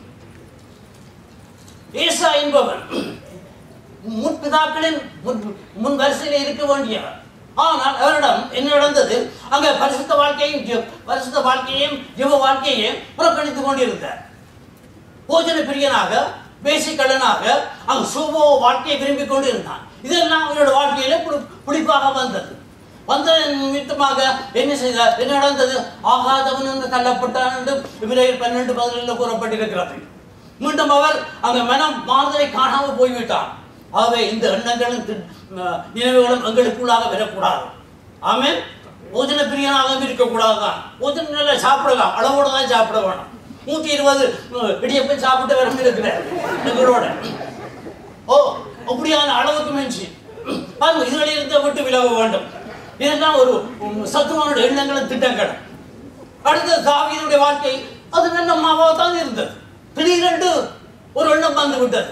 ஏசா என்பவர் முற்பிதாக்களின் முன் முன் வரிசையில் இருக்க வேண்டியவர் ஆனால் அவரிடம் என்ன நடந்தது அங்க பரிசுத்த வாழ்க்கையும் ஜெ- பரிசுத்த வாழ்க்கையையும் ஜீவ வாழ்க்கையையும் புறக்கணித்துக் கொண்டிருந்தார் போஜன பிரியனாக பேசிக்கலனாக அங்கு சுபோ வாழ்க்கையை விரும்பிக் கொண்டு இருந்தான் இதெல்லாம் அவனோட வாழ்க்கையில புடி- புடிப்பாக வந்தது வந்த நிமித்தமாக என்ன செய்தார் என்ன நடந்தது ஆகாதவன் என்று தள்ளப்பட்டான் என்று இவரையில் பன்னெண்டு பதினெண்டு கூறப்பட்டிருக்கிறது மீண்டும் அவர் அந்த மனம் மாறுதலை காணாமல் போய்விட்டார் ஆகவே இந்த எண்ணங்களும் தி- அஹ் நினைவுகளும் எங்களுக்குள்ளாக வரக்கூடாது ஆமென் போஜன பிரியனாகவும் இருக்கக்கூடாதுதான் போஜனம் நல்லா சாப்பிடலாம் அளவோடு தான் சாப்பிட வேணும் நூற்றி இருபது இடியப்பன் சாப்பிட்டு வரம் இருக்கிறார் எங்களோட ஓ அப்படியான அளவுக்கு மிஞ்சி பாருங்க இதுகளில் இருந்து விட்டு விலக வேண்டும் இதெல்லாம் ஒரு உம், சத்துவனுடைய எண்ணங்களும் திட்டங்களும் அடுத்தது தாவீதுடைய வாழ்க்கை அது நல்ல மாவாக தான் இருந்தது திடீரென்று ஒரு எண்ணம் வந்து விட்டது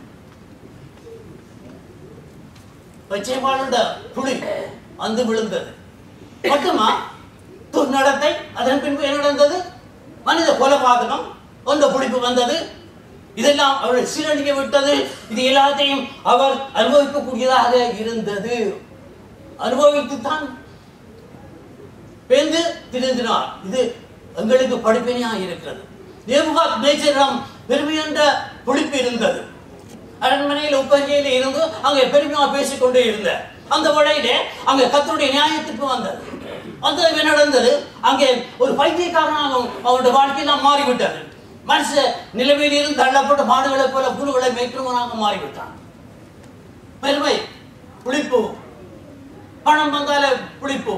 பச்சைபாலுண்ட துளி வந்து விழுந்தது மட்டுமா துர்நடத்தை அதன் பின்பு என்ன நடந்தது மனித கொலபாதகம் கொண்ட பிடிப்பு வந்தது இதெல்லாம் அவரை சீரழிக்க விட்டது இது எல்லாத்தையும் அவர் அனுபவிக்கக்கூடியதாக இருந்தது அனுபவித்துத்தான் பேந்து திருந்தினார் இது எங்களுக்கு படிப்பினையாக இருக்கிறது நேபுகாத் நேச்சரிடம் பெருமை என்ற பொழிப்பு இருந்தது அரண்மனையில் உப்பரிகையில் இருந்து அங்கே பெருமையாக பேசிக்கொண்டே இருந்த அந்த வழியிலே அங்கே கத்தருடைய நியாயத்துக்கு வந்தது வந்தது என்ன நடந்தது அங்கே ஒரு பைத்தியக்காரனாக அவனுடைய வாழ்க்கையெல்லாம் மாறிவிட்டது மனுஷ நிலைமையில் இருந்து தள்ளப்பட்ட மாடுகளைப் போல புழுகளை மேய்க்கிறவனாக மாறிவிட்டான் பெருமை புளிப்பு பணம் வந்தாலே புளிப்பு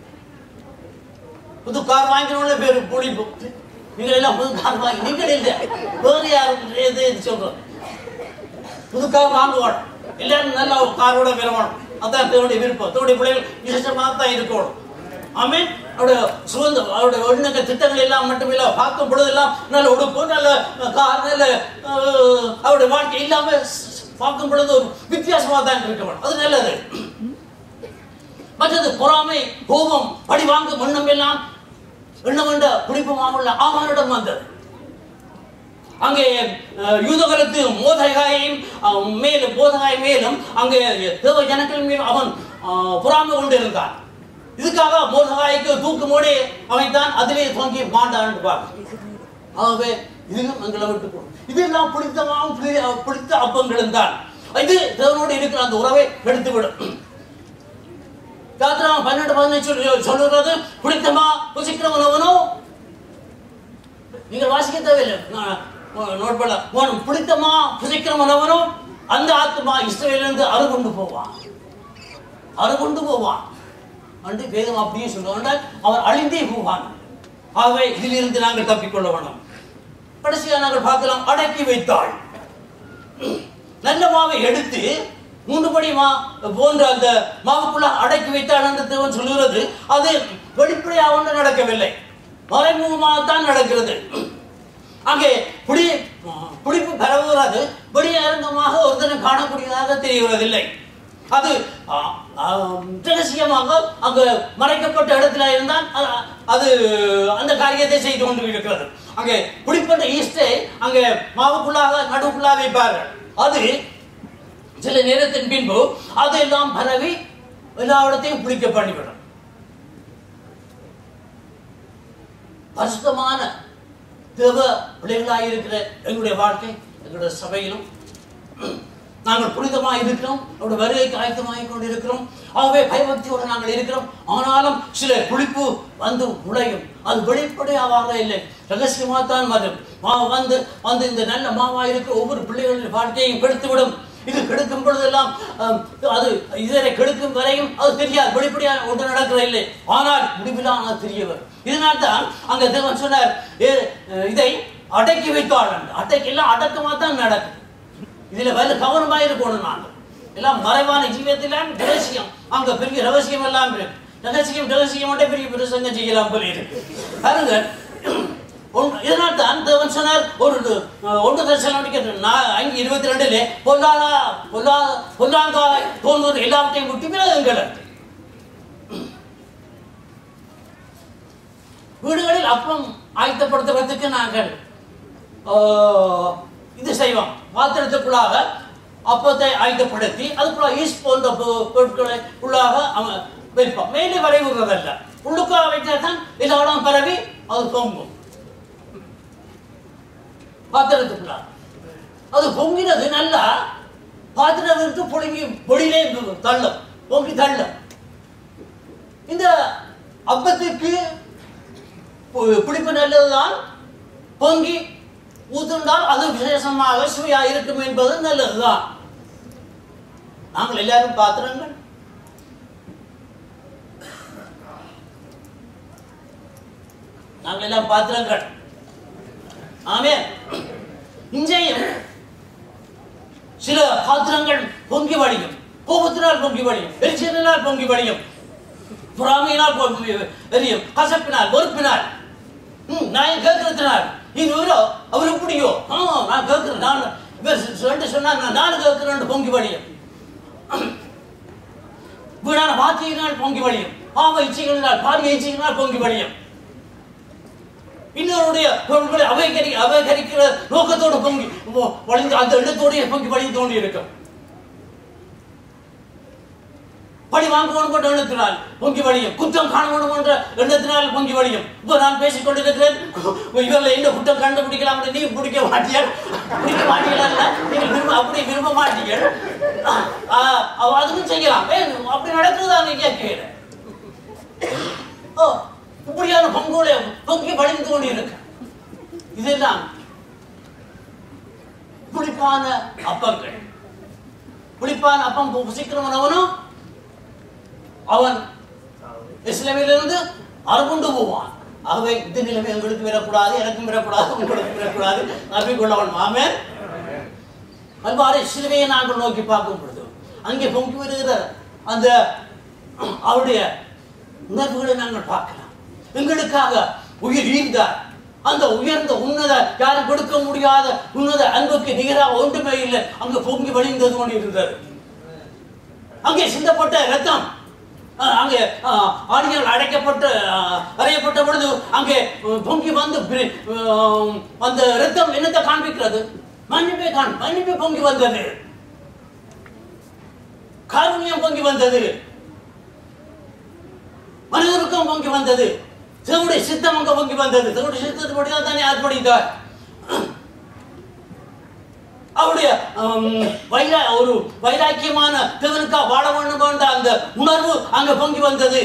புது கார் வாங்கினோட பேரு புளிப்பு நீங்கள் எல்லாம் புது கார் வாங்கி நீங்கள் இல்லை வேறு யாரும் எது சொல்றோம் புது கார் வாங்குவோம் எல்லாரும் நல்ல ஒரு காரோட விரும்பணும் அதான் தேவனுடைய விருப்பம் தேவனுடைய பிள்ளைகள் விசேஷமாக தான் இருக்கணும் ஆமீன் அவருடைய சுதந்திர அவருடைய எண்ணங்க திட்டங்கள் எல்லாம் மட்டுமில்ல பார்க்கும் பொழுதெல்லாம் நல்ல உடுப்பு நல்ல கார் நல்ல அஹ், அவருடைய வாழ்க்கை இல்லாம ஸ்- பார்க்கும் பொழுது ஒரு வித்தியாசமாக தான் இருக்க வேணும் அது நல்லது மற்றது பொறாமை கோபம் பழி வாங்கும் எண்ணம் எல்லாம் எண்ணம் என்ற குடிப்பமாமுள்ள ஆமானிடம் வந்தது அங்கே அஹ், யூதர்களுக்கு மோதகாயையும் அஹ், மேலும் மோதகாய் மேலும் அங்கே தேவ ஜனங்கள் மேலும் அவன் அஹ், பொறாமை கொண்டிருந்தான் இதுக்காக மோதகாய்க்கு தூக்கு மூடி அமைத்தான் அதிலே தொங்கி மாண்டான் ஆகவே இதுவும் எங்களை விட்டு போகும் இதெல்லாம் பிடித்தமாகவும் பிடி- பிடித்த அப்பங்களும் தான் இது தேவனோடு இருக்கிற அந்த உறவை எடுத்துவிடும் யாத்திரா பன்னெண்டு பதினஞ்சு சொல்லு- சொல்லுகிறது பிடித்தமா புசிக்கிறவனவனோ நீங்கள் வாசிக்க தேவையில்லை நான் நோட் பண்ண உனக்கு பிடித்தமா புசிக்கிறவனவனோ அந்த ஆத்மா இஸ்ரவேலிருந்து அறுகொண்டு போவான் அறுகொண்டு போவான் என்று வேதம் அப்படியே சொல்லுவாங்க அவன் அழிந்தே போவான் ஆகவே இதிலிருந்து நாங்கள் தப்பிக்கொள்ள வேணும் கடைசியா நாங்கள் பார்க்கலாம் அடக்கி வைத்தாள் நல்ல மாவை எடுத்து மூன்று படி மா போன்ற அந்த மாவுக்குள்ள அடக்கி வைத்தாள் என்று தேவன் சொல்லுகிறது அது வெளிப்படையாக ஒன்று நடக்கவில்லை மறைமுகமாகத்தான் நடக்கிறது அங்கே புடி புடிப்பு பரவுகிறது வெளியரங்கமாக ஒருத்தனை காணக்கூடியதாக தெரிகிறதில்லை அது ஆ, ஆ, ரகசியமாக அங்கு மறைக்கப்பட்ட இடத்துல இருந்தால் அ- அது அந்த காரியத்தை செய்து கொண்டு இருக்கிறது அங்கே குடிப்பட்ட ஈஸ்டை அங்கே மாவுக்குள்ளாக நடுவுக்குள்ளாக வைப்பார்கள் அது சில நேரத்தின் பின்பு அதெல்லாம் பரவி எல்லா இடத்தையும் புளிக்க பண்ணிவிடும் பரிசுத்தமான தேவ பிள்ளைகளாக இருக்கிற எங்களுடைய வாழ்க்கை எங்களுடைய சபையிலும் நாங்கள் புனிதமாக இருக்கிறோம் அவருடைய வருகைக்கு ஆயத்தமாகி கொண்டு இருக்கிறோம் ஆகவே பயபக்தியோடு நாங்கள் இருக்கிறோம் ஆனாலும் சில புளிப்பு வந்து நுழையும் அது வெளிப்படையாக இல்லை ரகசியமாக தான் வரும் மா வந்து வந்து இந்த நல்ல மாவா இருக்கிற ஒவ்வொரு பிள்ளைகளின் வாழ்க்கையையும் கெடுத்துவிடும் இது கெடுக்கும் பொழுதெல்லாம் அஹ், அது இதனை கெடுக்கும் வரையும் அது தெரியாது வெளிப்படையாக ஒன்று நடக்கிற இல்லை ஆனால் முடிவிலாம் அது தெரிய வரும் இதனால் தான் அங்க தேவன் சொன்னார் "ஏ, அஹ், இதை அடக்கி வைத்தாள் அடக்கி எல்லாம் அடக்கமாக தான் நடக்குது இதுல வேலை கவனமா இருக்கணும் நாங்கள் எல்லாம் மறைவான ஜீவியத்தில் ரகசியம் அங்க பெரிய ரகசியம் எல்லாம் இருக்கு ரகசியம் ரகசியம் மட்டும் பெரிய பிரசங்கம் செய்யலாம் போல இருக்கு பாருங்க ஒன்று- இதனால் தான் தேவன் சொன்னார் ஒரு அஹ், ஒன்று தசனோடிக்க அங்கே இருபத்தி ரெண்டுல பொல்லாதா பொல்லா பொல்லாங்காய் தோன்றுவது எல்லாவற்றையும் விட்டு விலகுங்கள் வீடுகளில் அப்பம் ஆயத்தப்படுத்துறதுக்கு நாங்கள் ஆஹ், இது செய்வோம் பாத்திரத்துக்குள்ளாக அப்பத்தை ஆயத்தப்படுத்தி அதுக்குள்ள ஈஸ்ட் போன்ற பொ- பொருட்களை உள்ளாக அவன் வைப்போம் மேலே வரை விடுறதல்ல உள்ளுக்காக வைத்தா தான் எல்லா இடம் பரவி அது பொங்கும் பாத்திரத்துக்குள்ளாக அது பொங்கினது நல்லா பாத்திரம் விட்டு பொழுங்கி வெளியிலே தள்ளும் பொங்கி தள்ளும் இந்த அப்பத்துக்கு பு- பிடிப்பு நல்லதுதான் பொங்கி ஊத்துண்டால் அது விசேஷமாக சுவையா இருக்கும் என்பது நல்லதுதான் நாங்கள் எல்லாரும் பாத்திரங்கள் நாங்கள் எல்லாம் பாத்திரங்கள் ஆமே இங்கேயும் சில பாத்திரங்கள் பொங்கி வழியும் கோபத்தினால் பொங்கி வழியும் எரிச்சலினால் பொங்கி வழியும் பொறாமையினால் பொங்கி எரியும் கசப்பினால் வெறுப்பினால் ம், நான் கேட்கறதுனால் இது இவரோ அவர் இப்படியோ ஆ நான் கேட்கிறேன் நான் இவர் சொல்லிட்டு சொன்னா நான் நானும் கேட்கிறேன் பொங்கி வழியும் வீணான வார்த்தையினால் பொங்கி வழியும் பாவ இச்சைகளினால் பாரிய இச்சைகளினால் பொங்கி வழியும் இன்னொருடைய பொருட்களை அவைகரி அவைகரிக்கிற நோக்கத்தோடு பொங்கி வ- வழிந்து அந்த எண்ணத்தோடைய பொங்கி வழிந்து கொண்டு இருக்கும் பழி வாங்க வேண்டும் என்ற எண்ணத்தினால் பொங்கி வழியும் குற்றம் காண வேண்டும் என்ற எண்ணத்தினால் பொங்கி வழியும் இப்போ நான் பேசிக் கொண்டிருக்கிறேன் இவரில் என்ன குற்றம் கண்டுபிடிக்கலாம் என்று நீ பிடிக்க மாட்டீர்கள் பிடிக்க மாட்டீங்களா இல்ல? நீங்கள் விரும்ப அப்படி விரும்ப மாட்டீர்கள் ஆ, ஆ, அதுவும் செய்யலாம் ஏன் அப்படி நடக்குதா நீ கேட்கிறேன் ஓ இப்படியான பங்குகளை பொங்கி வழிந்து கொண்டு இருக்கு இதெல்லாம் புளிப்பான அப்பங்கள் புளிப்பான அப்பம் புசிக்கிறவன் அவனும் அவன் இஸ்லாமிலிருந்து அறுபுண்டு போவான் ஆகவே இந்த நிலைமை எங்களுக்கு வரக்கூடாது எனக்கும் வரக்கூடாது உங்களுக்கு வரக்கூடாது நம்பிக்கொள்ளவன் மாமே அவ்வாறு சிலுவையை நாங்கள் நோக்கி பார்க்கும் பொழுது அங்கே பொங்கி வருகிற அந்த அவருடைய உணர்வுகளை நாங்கள் பார்க்கலாம் எங்களுக்காக உயிர் ஈந்தார் அந்த உயர்ந்த உன்னத யாரும் கொடுக்க முடியாத உன்னத அன்புக்கு நிகராக ஒன்றுமே இல்லை அங்கு பொங்கி வழிந்தது கொண்டிருந்தது அங்கே சிந்தப்பட்ட ரத்தம் அஹ், அங்கே அஹ், ஆணியால் அடைக்கப்பட்டு அஹ், அறையப்பட்ட பொழுது அங்கே அஹ், பொங்கி வந்து பிரி- அஹ், அந்த ரத்தம் என்னத்தை காண்பிக்கிறது மன்னிப்பை காண் மன்னிப்பு பொங்கி வந்தது காருண்யம் பொங்கி வந்தது மனிதருக்கும் பொங்கி வந்தது தேவனுடைய சித்தம் அங்க பொங்கி வந்தது தேவனுடைய சித்தத்தின்படி தான் தானே அர்ப்பணித்தார் அவருடைய ஹம், வைரா ஒரு வைராக்கியமான தேவனுக்கா வாழ வேண்டும் என்ற அந்த உணர்வு அங்க பொங்கி வந்தது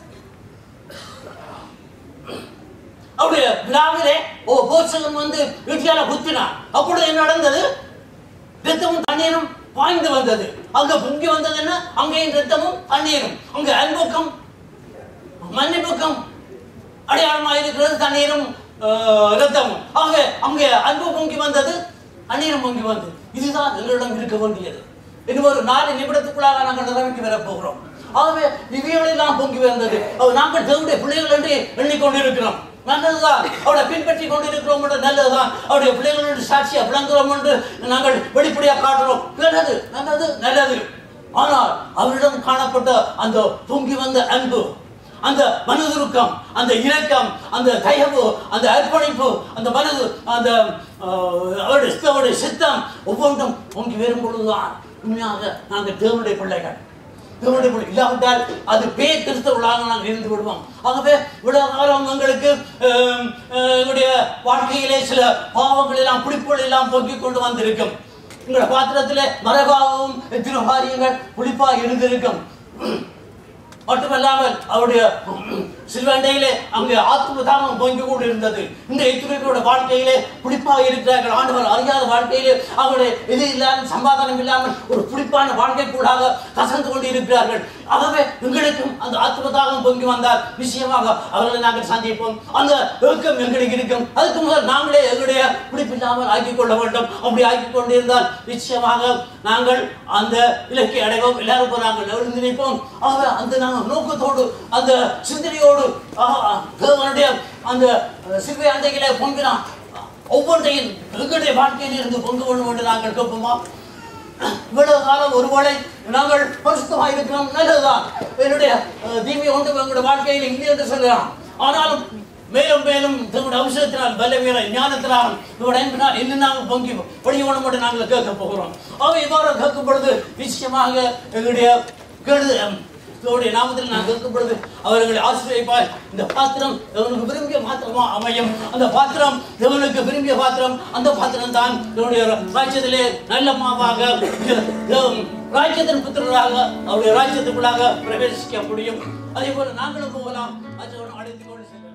அவருடைய விழாவிலே ஓ போசகன் வந்து வீட்டியால குத்தினான் அப்பொழுது என்ன நடந்தது ரத்தமும் தண்ணீரும் பாய்ந்து வந்தது அங்க பொங்கி வந்தது என்ன அங்கேயும் ரத்தமும் தண்ணீரும் அங்க அன்புக்கும் மன்னிப்புக்கும் அடையாளமாக இருக்கிறது தண்ணீரும் ஆஹ், ரத்தமும் ஆக அங்கே அன்பு பொங்கி வந்தது தண்ணீரும் பொங்கி வந்தது இதுதான் எங்களிடம் இருக்க வேண்டியது இன்னும் ஒரு நாலு நிமிடத்துக்குள்ளாக நாங்கள் நிலைமைக்கு வரப் போகிறோம் ஆகவே இவைகளெல்லாம் பொங்கி வந்தது அவர் நாங்கள் தேவனுடைய பிள்ளைகள் என்று எண்ணிக்கொண்டிருக்கிறோம் நல்லதுதான் அவரை பின்பற்றி கொண்டிருக்கிறோம் என்று நல்லதுதான் அவருடைய பிள்ளைகள் என்று சாட்சியா விளங்குகிறோம் என்று நாங்கள் வெளிப்படையாக காட்டுறோம் நல்லது நல்லது நல்லது ஆனால் அவரிடம் காணப்பட்ட அந்த பொங்கி வந்த அன்பு அந்த மனதுருக்கம் அந்த இரக்கம் அந்த தயவு அந்த அர்ப்பணிப்பு அந்த மனது அந்த ஆஹ், அவருடைய அவருடைய சித்தம் ஒவ்வொன்றும் பொங்கி வரும் பொழுதுதான் உண்மையாக நாங்கள் தேவனுடைய பிள்ளைகள் தேவனுடைய பிள்ளை இல்லாவிட்டால் அது பேர் கிறிஸ்தவர்களாக நாங்கள் இருந்து விடுவோம் ஆகவே இவ்வளவு காலம் எங்களுக்கு ஆஹ், ஆஹ், எங்களுடைய வாழ்க்கையிலே சில பாவங்கள் எல்லாம் புளிப்புகள் எல்லாம் பொங்கிக் கொண்டு வந்திருக்கும் எங்களுடைய பாத்திரத்திலே மரபாகவும் எத்தனை காரியங்கள் புளிப்பா இருந்திருக்கும் மட்டுமல்லாமல் அவருடைய சில்வண்டையிலே அங்கே ஆத்ம தாமம் பொங்கி கொண்டு இருந்தது இந்த எத்துணைகளோட வாழ்க்கையிலே புளிப்பாக இருக்கிறார்கள் ஆண்டவர் அறியாத வாழ்க்கையிலே அவருடைய இது இல்லாமல் சமாதானம் இல்லாமல் ஒரு புளிப்பான வாழ்க்கைக்குள்ளாக கசந்து கொண்டு இருக்கிறார்கள் ஆகவே எங்களுக்கும் அந்த ஆத்ம தாகம் பொங்கி வந்தால் நிச்சயமாக அவர்களை நாங்கள் சந்திப்போம் அந்த ஏக்கம் எங்களுக்கு இருக்கும் அதுக்கு முதல் நாங்களே எங்களுடைய புளிப்பில்லாமல் ஆக்கிக் கொள்ள வேண்டும் அப்படி ஆக்கிக் கொண்டிருந்தால் நிச்சயமாக நாங்கள் அந்த இலக்கை அடைவோம் எல்லாரும் போய் நாங்கள் எழுந்து நிற்போம் ஆகவே அந்த நாங்கள் நோக்கத்தோடு அந்த சிந்தனையோடு ஆஹா, தேவனுடைய அந்த சிறுவை அண்டையிலே பொங்கினான் ஒவ்வொன்றையும் எங்களுடைய வாழ்க்கையில் இருந்து பொங்கு வேண்டும் என்று நாங்கள் கேட்போமா இவ்வளவு காலம் ஒருவேளை நாங்கள் பரிசுத்தமாக இருக்கிறோம் நல்லதுதான் என்னுடைய அஹ், தீமை ஒன்று எங்களுடைய வாழ்க்கையில் இல்லை என்று சொல்லலாம் ஆனாலும் மேலும் மேலும் தன்னுடைய அவசரத்தினால் பலவீன ஞானத்தினால் இவருடைய அன்பினால் இன்னும் நாங்கள் பொங்கி ஒளியோடு மட்டும் நாங்கள் கேட்க போகிறோம் ஆக இவ்வாறு கேட்கும் பொழுது நிச்சயமாக எங்களுடைய கெடுது அவருடைய நாமத்தில் நான் கேட்கும் பொழுது அவர்களை ஆசிரியப்பார் இந்த பாத்திரம் தேவனுக்கு விரும்பிய பாத்திரமா அமையும் அந்த பாத்திரம் தேவனுக்கு விரும்பிய பாத்திரம் அந்த பாத்திரம் தான் தேவனுடைய ராஜ்யத்திலே நல்ல மாவாக தேவ- ராஜ்யத்தின் புத்திரராக அவருடைய ராஜ்யத்துக்குள்ளாக பிரவேசிக்க முடியும் அதே போல நாங்களும் போகலாம் அது அழைத்துக் கொண்டு செல்ல